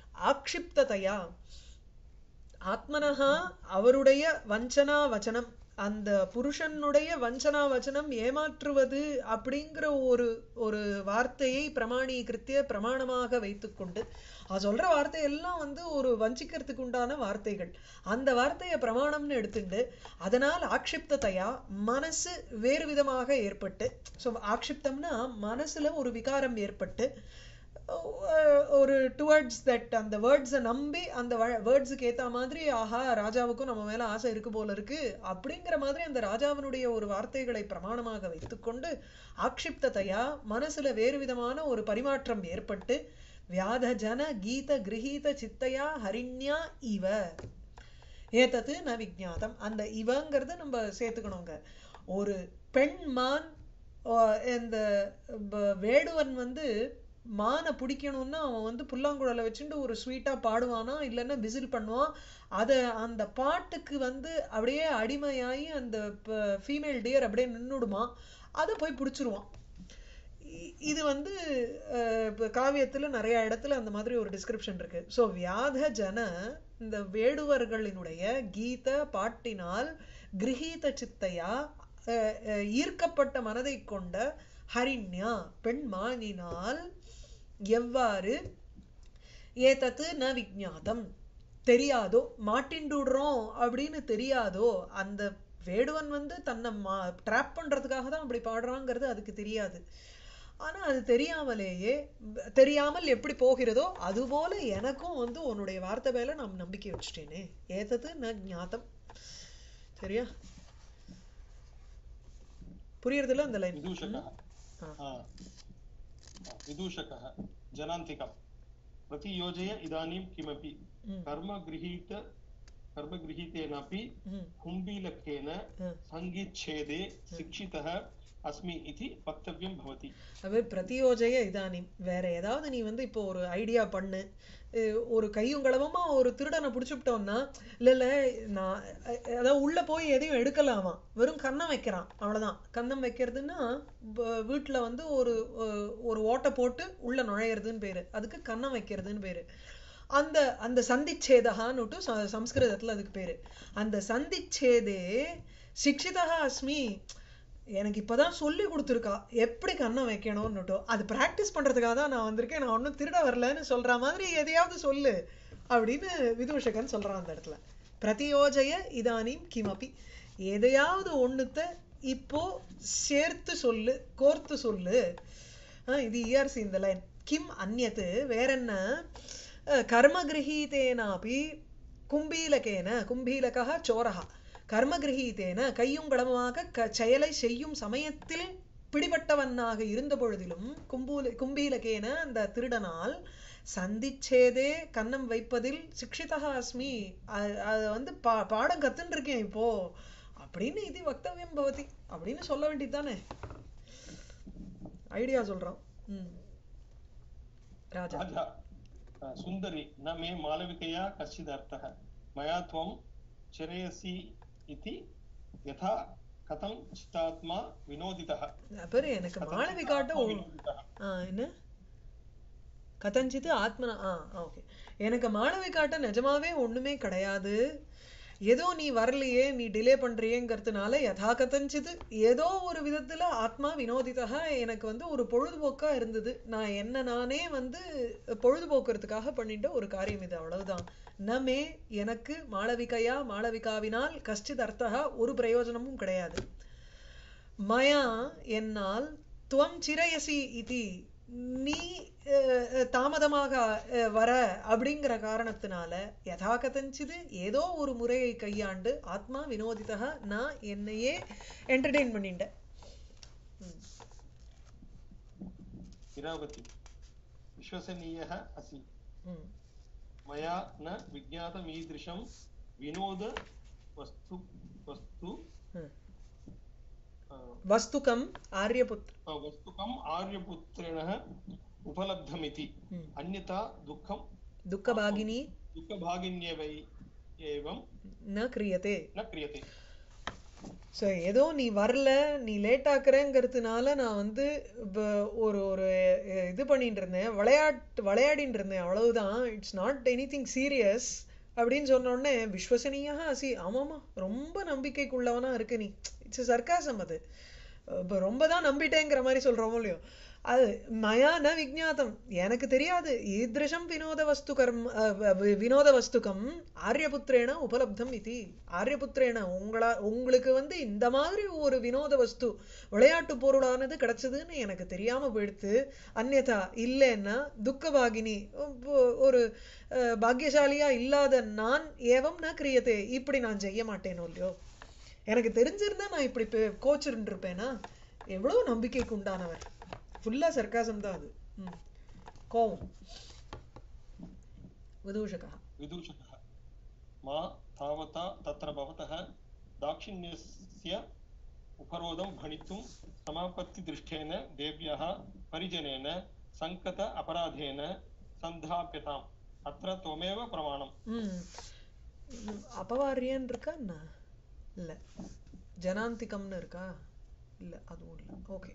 ஆக்ஷிப்ததையா ஆத்மனஹா அவருடைய வஞ்சனா வச்சனம் அந்த புருஷனுடைய வஞ்சனா வச்சனம் ஏமாற்றுவது அப்படிங்கிற ஒரு ஒரு வார்த்தையை பிரமாணீகிருத்திய பிரமாணமாக வைத்துக்கொண்டு அது சொல்ற வார்த்தை எல்லாம் வந்து ஒரு வஞ்சிக்கிறதுக்கு உண்டான வார்த்தைகள் அந்த வார்த்தையை பிரமாணம்னு எடுத்துண்டு அதனால் ஆக்ஷிப்தத்தையா மனசு வேறு விதமாக ஏற்பட்டு ஸோ ஆக்ஷிப்தம்னா மனசுல ஒரு விகாரம் ஏற்பட்டு அஹ் ஒரு டுவர்ட்ஸ் தட் அந்த வேர்ட்ஸை நம்பி அந்த வேர்ட்ஸுக்கு ஏத்த மாதிரி ஆஹா ராஜாவுக்கும் நம்ம மேல ஆசை இருக்கு போல இருக்கு அப்படிங்கிற மாதிரி அந்த ராஜாவினுடைய ஒரு வார்த்தைகளை பிரமாணமாக வைத்துக்கொண்டு ஆக்ஷிப்தத்தையா மனசுல வேறு விதமான ஒரு பரிமாற்றம் ஏற்பட்டு வியாத ஜன கீத கிரகீத சித்தையா ஹரிண்யா இவ ஏதத்து ந விஜாதம் அந்த இவங்கிறது நம்ம சேர்த்துக்கணுங்க ஒரு பெண் மான் ஆஹ் இந்த ப- வேடுவன் வந்து மானை பிடிக்கணும்னா அவன் வந்து புல்லாங்குழலை வச்சுட்டு ஒரு ஸ்வீட்டா பாடுவானா இல்லைன்னா விசில் பண்ணுவான் அத அந்த பாட்டுக்கு வந்து அப்படியே அடிமையாகி அந்த ஃபீமேல் டியர் அப்படியே நின்னுடுமா அதை போய் பிடிச்சிருவான் இ- இது வந்து அஹ், இப்ப காவியத்துல நிறைய இடத்துல அந்த மாதிரி ஒரு டிஸ்கிரிப்ஷன் இருக்கு சோ வியாத ஜன இந்த வேடுவர்களினுடைய கீத பாட்டினால் கிரகீத சித்தையா அஹ், அஹ், ஈர்க்கப்பட்ட மனதை கொண்ட ஹரிண்யா பெண் மானினால் எவ்வாறு ஏதத்து ந விஜாதம் தெரியாதோ மாட்டின்டுடுறோம் அப்படின்னு தெரியாதோ அந்த வேடுவன் வந்து தன்னை மா ட்ராப் பண்றதுக்காக தான் அப்படி பாடுறாங்கிறது அதுக்கு தெரியாது ஆனா அது தெரியாமலேயே தெரியாமல் எப்படி போகிறதோ அதுபோல எனக்கும் வந்து உன்னுடைய வார்த்தை மேல நான் நம்பிக்கை வச்சுட்டேனே ஏதது ந ஞாதம் சரியா புரியுறதுல அந்த லைன் विदूषकः ஆ. हा. विदूषकः जनान्तिकं प्रतियोजय इदानीं किमपि ம் कर्मगृहीत कर्मगृहीतेनापि ம் कुम्भीलकेन ம் सङ्गीच्छेदे शिक्षितः अस्मि इति वक्तव्यं भवति அது பிரதியோஜய இதானி வேற ஏதாவது நீ வந்து இப்போ ஒரு ஐடியா பண்ணு அஹ் ஒரு கையுங்களவமா ஒரு திருடனை பிடிச்சுட்டோம்னா இல்ல இல்ல நான் அஹ் அதாவது உள்ள போய் எதையும் எடுக்கலாமா வெறும் கன்னம் வைக்கிறான் அவ்வளவுதான் கன்னம் வைக்கிறதுன்னா ப- வீட்டுல வந்து ஒரு அஹ், ஒரு ஓட்டை போட்டு உள்ள நுழையிறதுன்னு பேரு அதுக்கு கன்னம் வைக்கிறதுன்னு பேரு அந்த அந்த சந்திச்சேதகான்னுட்டு ச- சம்ஸ்கிருதத்துல அதுக்கு பேரு அந்த சந்திச்சேதே சிக்ஷிதா அஸ்மி எனக்கு இப்பதான் சொல்லி கொடுத்துருக்கா எப்படி கண்ணம் வைக்கணும்னுட்டோ அது பிராக்டிஸ் பண்றதுக்காக தான் நான் வந்திருக்கேன் நான் ஒன்றும் திருட வரலன்னு சொல்ற மாதிரி எதையாவது சொல்லு அப்படின்னு விதூஷகன் சொல்றான் அந்த இடத்துல பிரதியோஜய இதானீம் கிமபி எதையாவது ஒண்ணுத்த இப்போ சேர்த்து சொல்லு கோர்த்து சொல்லு ஆஹ் இது இஆர்சி இந்த லைன் கிம் அந்யத்து வேற என்ன அஹ் கர்மகிரகீதேனாபி கும்பீலகேன கும்பீலகா சோரஹா கர்மகிரகீதேன கையுங்கடமாக க செயலை செய்யும் சமயத்தில் பிடிபட்டவனாக இருந்த பொழுதிலும் கும்பூல கும்பீலகேன அந்த திருடனால் சந்திச்சேதே கன்னம் வைப்பதில் சிக்ஷிதா அஸ்மி அ- அது வந்து பா பாடம் கத்துன்னு இருக்கேன் இப்போ அப்படின்னு இது வக்தவியம் பவதி அப்படின்னு சொல்ல வேண்டியதுதானே ஐடியா சொல்றான் ம் ராஜா राजा अ, सुन्दरि न मे मालविकया कश्चिदर्थः मया त्वं चिरयसि इति यथा कथं चित्तात्मा विनोदितः பாரு எனக்கு மாளவி காட்ட आत्मा ஒ- विनोदितः ஆ, என்ன கதஞ்சித்து ஆத்மனா ஆ ஓகே எனக்கு மாளவி காட்ட நிஜமாவே ஒண்ணுமே கிடையாது ஏதோ நீ வரலையே நீ டிலே பண்றியேங்கிறதுனால யதா கதஞ்சித்து ஏதோ ஒரு விதத்துல ஆத்மா வினோதிதா எனக்கு வந்து ஒரு பொழுதுபோக்கா இருந்தது நான் என்ன நானே வந்து பொழுதுபோக்குறதுக்காக பண்ணிட்ட ஒரு காரியம் இது அவ்வளவுதான் நமே எனக்கு மாளவிகையா மாளவிகாவினால் கஷ்டித் அர்த்தா ஒரு பிரயோஜனமும் கிடையாது மயா என்னால் துவம் சிரயசி இதி நீ அஹ், அஹ், தாமதமாக அஹ், வர அப்படிங்கிற காரணத்தினால யதா கதஞ்சிது ஏதோ ஒரு முறையை கையாண்டு ஆத்மா வினோதிதா நான் என்னையே என்டர்டெயின் பண்ணிட்டேன் इरावती विश्वसनीयः असि ம். मया न विज्ञातमीदृशं विनोद वस्तु वस्तु ம். अ, வஸ்துகம் ஆரியபுத் वस्तुकम् आर्यपुत्रेणः उपलब्धमिति ம். अन्यथा दुःखं துக்கபாகினி दुःखभागिन्येव एवं ந கிரியதே न क्रियते ஸோ ஏதோ நீ வரல நீ லேட் ஆக்குறேங்கிறதுனால நான் வந்து இப்ப ஒரு ஒரு அஹ், இது பண்ணிட்டு இருந்தேன் விளையாட்டு விளையாடிட்டு இருந்தேன் அவ்வளவுதான் இட்ஸ் நாட் எனிதிங் சீரியஸ் அப்படின்னு சொன்ன உடனே விஸ்வசனீயா அசி ஆமாமா ரொம்ப நம்பிக்கைக்குள்ளவனா இருக்கு நீ இட்ஸ் சர்க்காசம் அது இப்போ ரொம்ப தான் நம்பிட்டேங்கிற மாதிரி சொல்றோமோ இல்லையோ அது மயா ந விஜாத்தம் எனக்கு தெரியாது ஈத்ருஷம் வினோத வஸ்து கர்ம அஹ், வி- வினோத வஸ்துகம் ஆரியபுத்திரேன உபலப்தம் இது ஆரியபுத்திரேன உங்களா உங்களுக்கு வந்து இந்த மாதிரி ஒரு வினோத வஸ்து விளையாட்டு பொருளானது கிடைச்சதுன்னு எனக்கு தெரியாம போயிடுத்து அந்யதா இல்லைன்னா துக்கபாகினி ஒ- ஒரு அஹ், பாக்கியசாலியா இல்லாத நான் ஏவம் ந கிரியத்தே இப்படி நான் செய்ய மாட்டேனோ இல்லையோ எனக்கு தெரிஞ்சிருந்தா நான் இப்படி கோச்சிருந்து இருப்பேனா எவ்வளவு நம்பிக்கைக்கு உண்டானவர் ஃபுல்லா சர்க்காசம் தான் அது ம். கோவம் விதூஷகா विदूषकः मा तावता तत्र भवतः दाक्षिण्यस्य उपरोधं भणितुं समापत्तिदृष्टेन देव्याः परिजनेन सङ्कत अपराधेन सन्धाप्यताम् अत्र त्वमेव प्रमाणम् ம் ம், அபவாரியன் இருக்கா என்ன இல்ல ஜனாந்திகம்னு இருக்கா இல்ல அதுவும் இல்ல ஓகே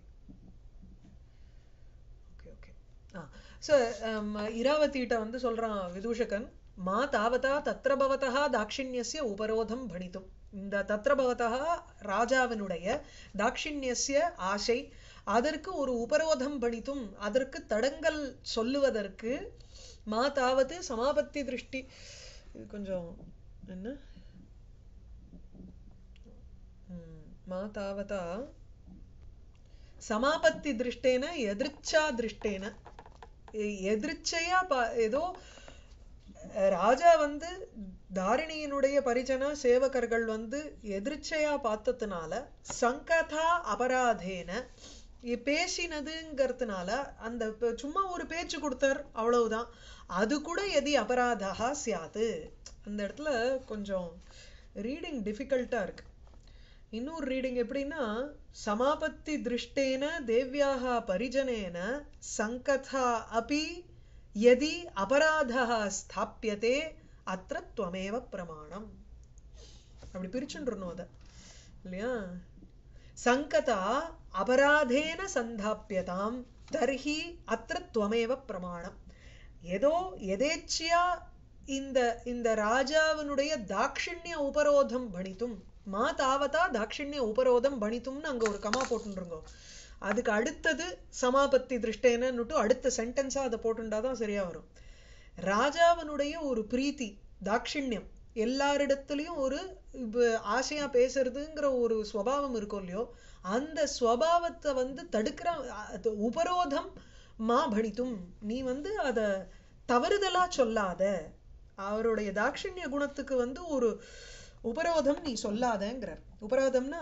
ஓகே ஓகே ஆ ஸோ இராவதிட்ட வந்து சொல்றான் விதூஷகன் மா தாவதா தத்ர பவதா தாட்சிண்யஸ்ய உபரோதம் பணித்தும் இந்த தத்ர பவதா ராஜாவினுடைய தாட்சிண்யஸ்ய ஆசை அதற்கு ஒரு உபரோதம் பணித்தும் அதற்கு தடங்கல் சொல்லுவதற்கு மா தாவது சமாபத்தி திருஷ்டி இது கொஞ்சம் என்ன ம், மா தாவதா சமாபத்தி திருஷ்டேன எதிர்ச்சா திருஷ்டேன எ- எதிர்ச்சையா பா- ஏதோ அஹ், ராஜா வந்து தாரிணியினுடைய பரிஜன சேவகர்கள் வந்து எதிர்ச்சையா பார்த்ததுனால சங்கதா அபராதேன இ- பேசினதுங்கிறதுனால அந்த ப- சும்மா ஒரு பேச்சு கொடுத்தார் அவ்வளவுதான் அது கூட எதி அபராதா சியாது அந்த இடத்துல கொஞ்சம் ரீடிங் டிஃபிகல்ட்டா இருக்கு இன்னொரு ரீடிங் எப்படின்னா சமாபத்தி திருஷ்டேன தேவ்யாக பரிஜனேன சங்கதா அபி யதி அபராதः ஸ்தாபியதே அத்திர துவமேவ பிரமாணம் அப்படி பிரிச்சுன்றணும் அத இல்லையா சங்கதா அபராதேன சந்தாப்பியதாம் தர்ஹி அத்திர துவமேவ பிரமாணம் ஏதோ எதேச்சியா இந்த இந்த ராஜாவினுடைய தாட்சிண்ய உபரோதம் பணித்தும் மா தாவதா தாட்சிண்ய உபரோதம் பணித்தும்னு அங்க ஒரு கமா போட்டுருங்கோ அதுக்கு அடுத்தது சமாபத்தி திருஷ்டேனன்னுட்டு அடுத்த சென்டென்ஸா அதை போட்டுண்டாதான் சரியா வரும் ராஜாவினுடைய ஒரு பிரீத்தி தாட்சிண்யம் எல்லாரிடத்துலயும் ஒரு இப்ப ஆசையா பேசுறதுங்கிற ஒரு ஸ்வபாவம் இருக்கும் இல்லையோ அந்த ஸ்வபாவத்தை வந்து தடுக்கிற அ- அது உபரோதம் மா பணித்தும் நீ வந்து அத தவறுதலா சொல்லாத அவருடைய தாட்சிண்ய குணத்துக்கு வந்து ஒரு உபரோதம் நீ சொல்லாதங்கிறார் உபரோதம்னா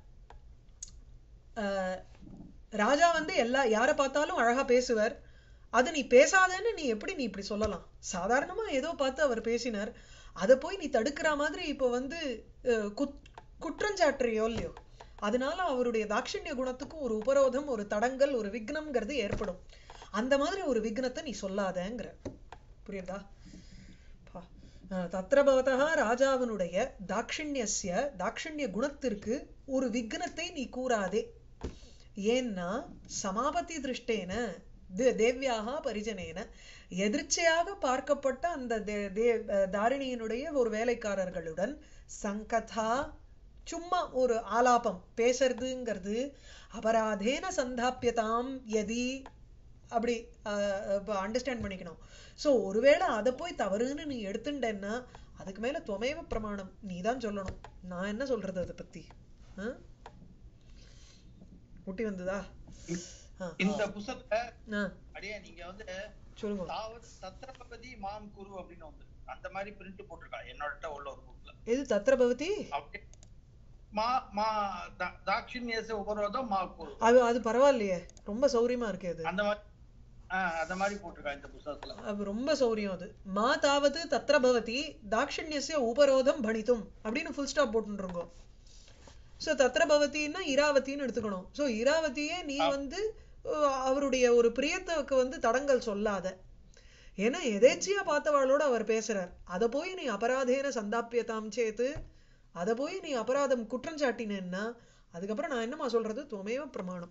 ஆஹ், ராஜா வந்து எல்லா யாரை பார்த்தாலும் அழகா பேசுவார் அது நீ பேசாதேன்னு நீ எப்படி நீ இப்படி சொல்லலாம் சாதாரணமா ஏதோ பார்த்து அவர் பேசினார் அதை போய் நீ தடுக்கிற மாதிரி இப்போ வந்து அஹ், குத்- குற்றஞ்சாட்டுறியோ இல்லையோ அதனால அவருடைய தாட்சிண்ய குணத்துக்கு ஒரு உபரோதம் ஒரு தடங்கல் ஒரு விக்னம்ங்கிறது ஏற்படும் அந்த மாதிரி ஒரு விக்னத்தை நீ சொல்லாதேங்கிற புரியுதா பா. அஹ், தத்ர பவதா ராஜாவினுடைய தாட்சிண்யஸ்ய தாட்சிண்ய குணத்திற்கு ஒரு விக்னத்தை நீ கூறாதே ஏன்னா சமாபத்தி திருஷ்டேன தே- தேவ்யாக பரிஜனேன எதிர்ச்சையாக பார்க்கப்பட்ட அந்த தே- தே- அஹ் தாரிணியினுடைய ஒரு வேலைக்காரர்களுடன் சங்கதா சும்மா ஒரு ஆலாபம் பேசுறதுங்கிறது அபராதேன சந்தாப்பியதாம் எதி அப்படி அண்டர்ஸ்டாண்ட் பண்ணிக்கணும் சோ ஒருவேளை அதை போய் தவறுன்னு நீ எடுத்துட்டேன்னா அதுக்கு மேல துவமேவ பிரமாணம் நீ தான் சொல்லணும் நான் என்ன சொல்றது அதை பத்தி ஆ? முட்டி வந்ததா ஆ, இந்த புஸ்தகத்தை ஆ, அடியே நீங்க வந்து சொல்லுங்க தாவது தத்திரபதி மாம் குரு அப்படின்னு வந்து அந்த மாதிரி பிரிண்ட் போட்டிருக்கா என்னோட உள்ள ஒரு புக்ல எது தத்ர பவதி அப்படியே மா மா தா- தாட்சிண்யச உபரோதம் மா குரு அது அது பரவாயில்லையே ரொம்ப சௌரியமா இருக்கு அது அந்த மாதிரி ஆஹ் அந்த மாதிரி போட்டிருக்கா இந்த புஸ்தகத்துல அது ரொம்ப சௌரியம் அது மா தாவது தத்ர பவதி தாட்சிண்யஸ்ய உபரோதம் பணித்தும் அப்படின்னு ஃபுல் ஸ்டாப் போட்டுருங்கோ சோ தத்ர பவதின்னா இராவதின்னு எடுத்துக்கணும் சோ இராவதியே நீ வந்து அஹ், அவருடைய ஒரு பிரியத்துக்கு வந்து தடங்கல் சொல்லாத ஏன்னா எதேச்சியா பார்த்தவாளோட அவர் பேசுறார் அதை போய் நீ அபராதேன சந்தாப்பியதாம் சேத்து அதை போய் நீ அபராதம் குற்றம் சாட்டினேன்னா அதுக்கப்புறம் நான் என்னமா சொல்றது துவமேவ பிரமாணம்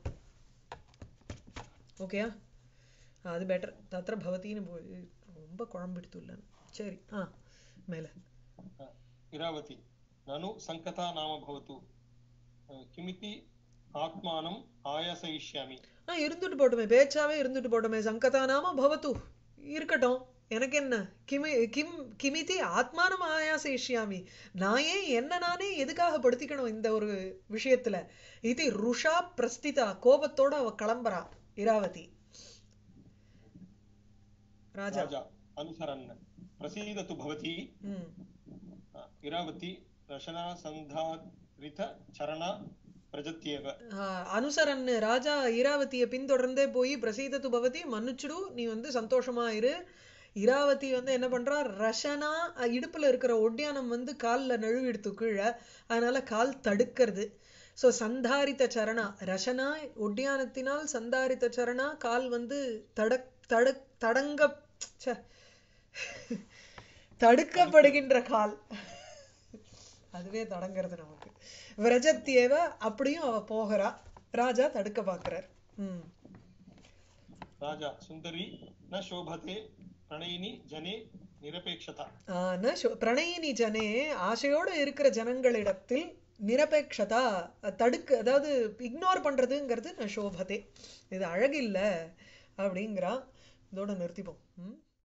ஓகேயா அது பெட்டர் தத்திர பவதின்னு போய் ரொம்ப குழம்பிடுத்துள்ளேன் சரி ஆ மேல इरावती ननु सङ्कता नाम भवतु किमिति आत्मानम् आयासयिष्यामि ஆ இருந்துட்டு போட்டுமே பேச்சாவே இருந்துட்டு போட்டுமே சங்கதா நாம பவத்து இருக்கட்டும் எனக்கு என்ன கிமி கிம் கிமிதி ஆத்மானம் ஆயாசயிஷ்யாமி நான் ஏன் என்ன நானே எதுக்காக படுத்திக்கணும் இந்த ஒரு விஷயத்துல இது ருஷா பிரஸ்திதா கோபத்தோட அவ கிளம்புறா இராவதி ராஜா राजा अनुसरन् प्रसीदतु भवती ம் इरावती रशनासन्धारित चरण प्रजत्येव ஆ, அனுசரன் ராஜா ஈராவதிய பின்தொடர்ந்தே போய் பிரசீதத்து பவதி மன்னிச்சுடு நீ வந்து சந்தோஷமா இரு இராவதி வந்து என்ன பண்றா ரஷனா அ, இடுப்புல இருக்கிற ஒட்டியானம் வந்து கால்ல நழுவிடுத்து கீழே அதனால கால் தடுக்கிறது சோ சந்தாரித்த சரணா ரஷனா ஒட்டியானத்தினால் சந்தாரித்த சரணா கால் வந்து தடக் தடு தடங்க ச்சே. தடுக்கப்படுகின்ற கால் அதுவே தடங்கிறது நமக்கு விரஜத்தியேவ அப்படியும் அவ போகிறா ராஜா தடுக்க பாக்குறார் ம் राजा सुन्दरी न शोभते प्रणयिनि जने निरपेक्षता ஆனா சோ- பிரணயினி ஜனே ஆசையோட இருக்கிற ஜனங்களிடத்தில் நிரபேட்சதா தடுக்க அதாவது இக்னோர் பண்றதுங்கிறது ந சோபதே இது அழகில்ல அப்படிங்கிறா இதோட நிறுத்திப்போம் ம்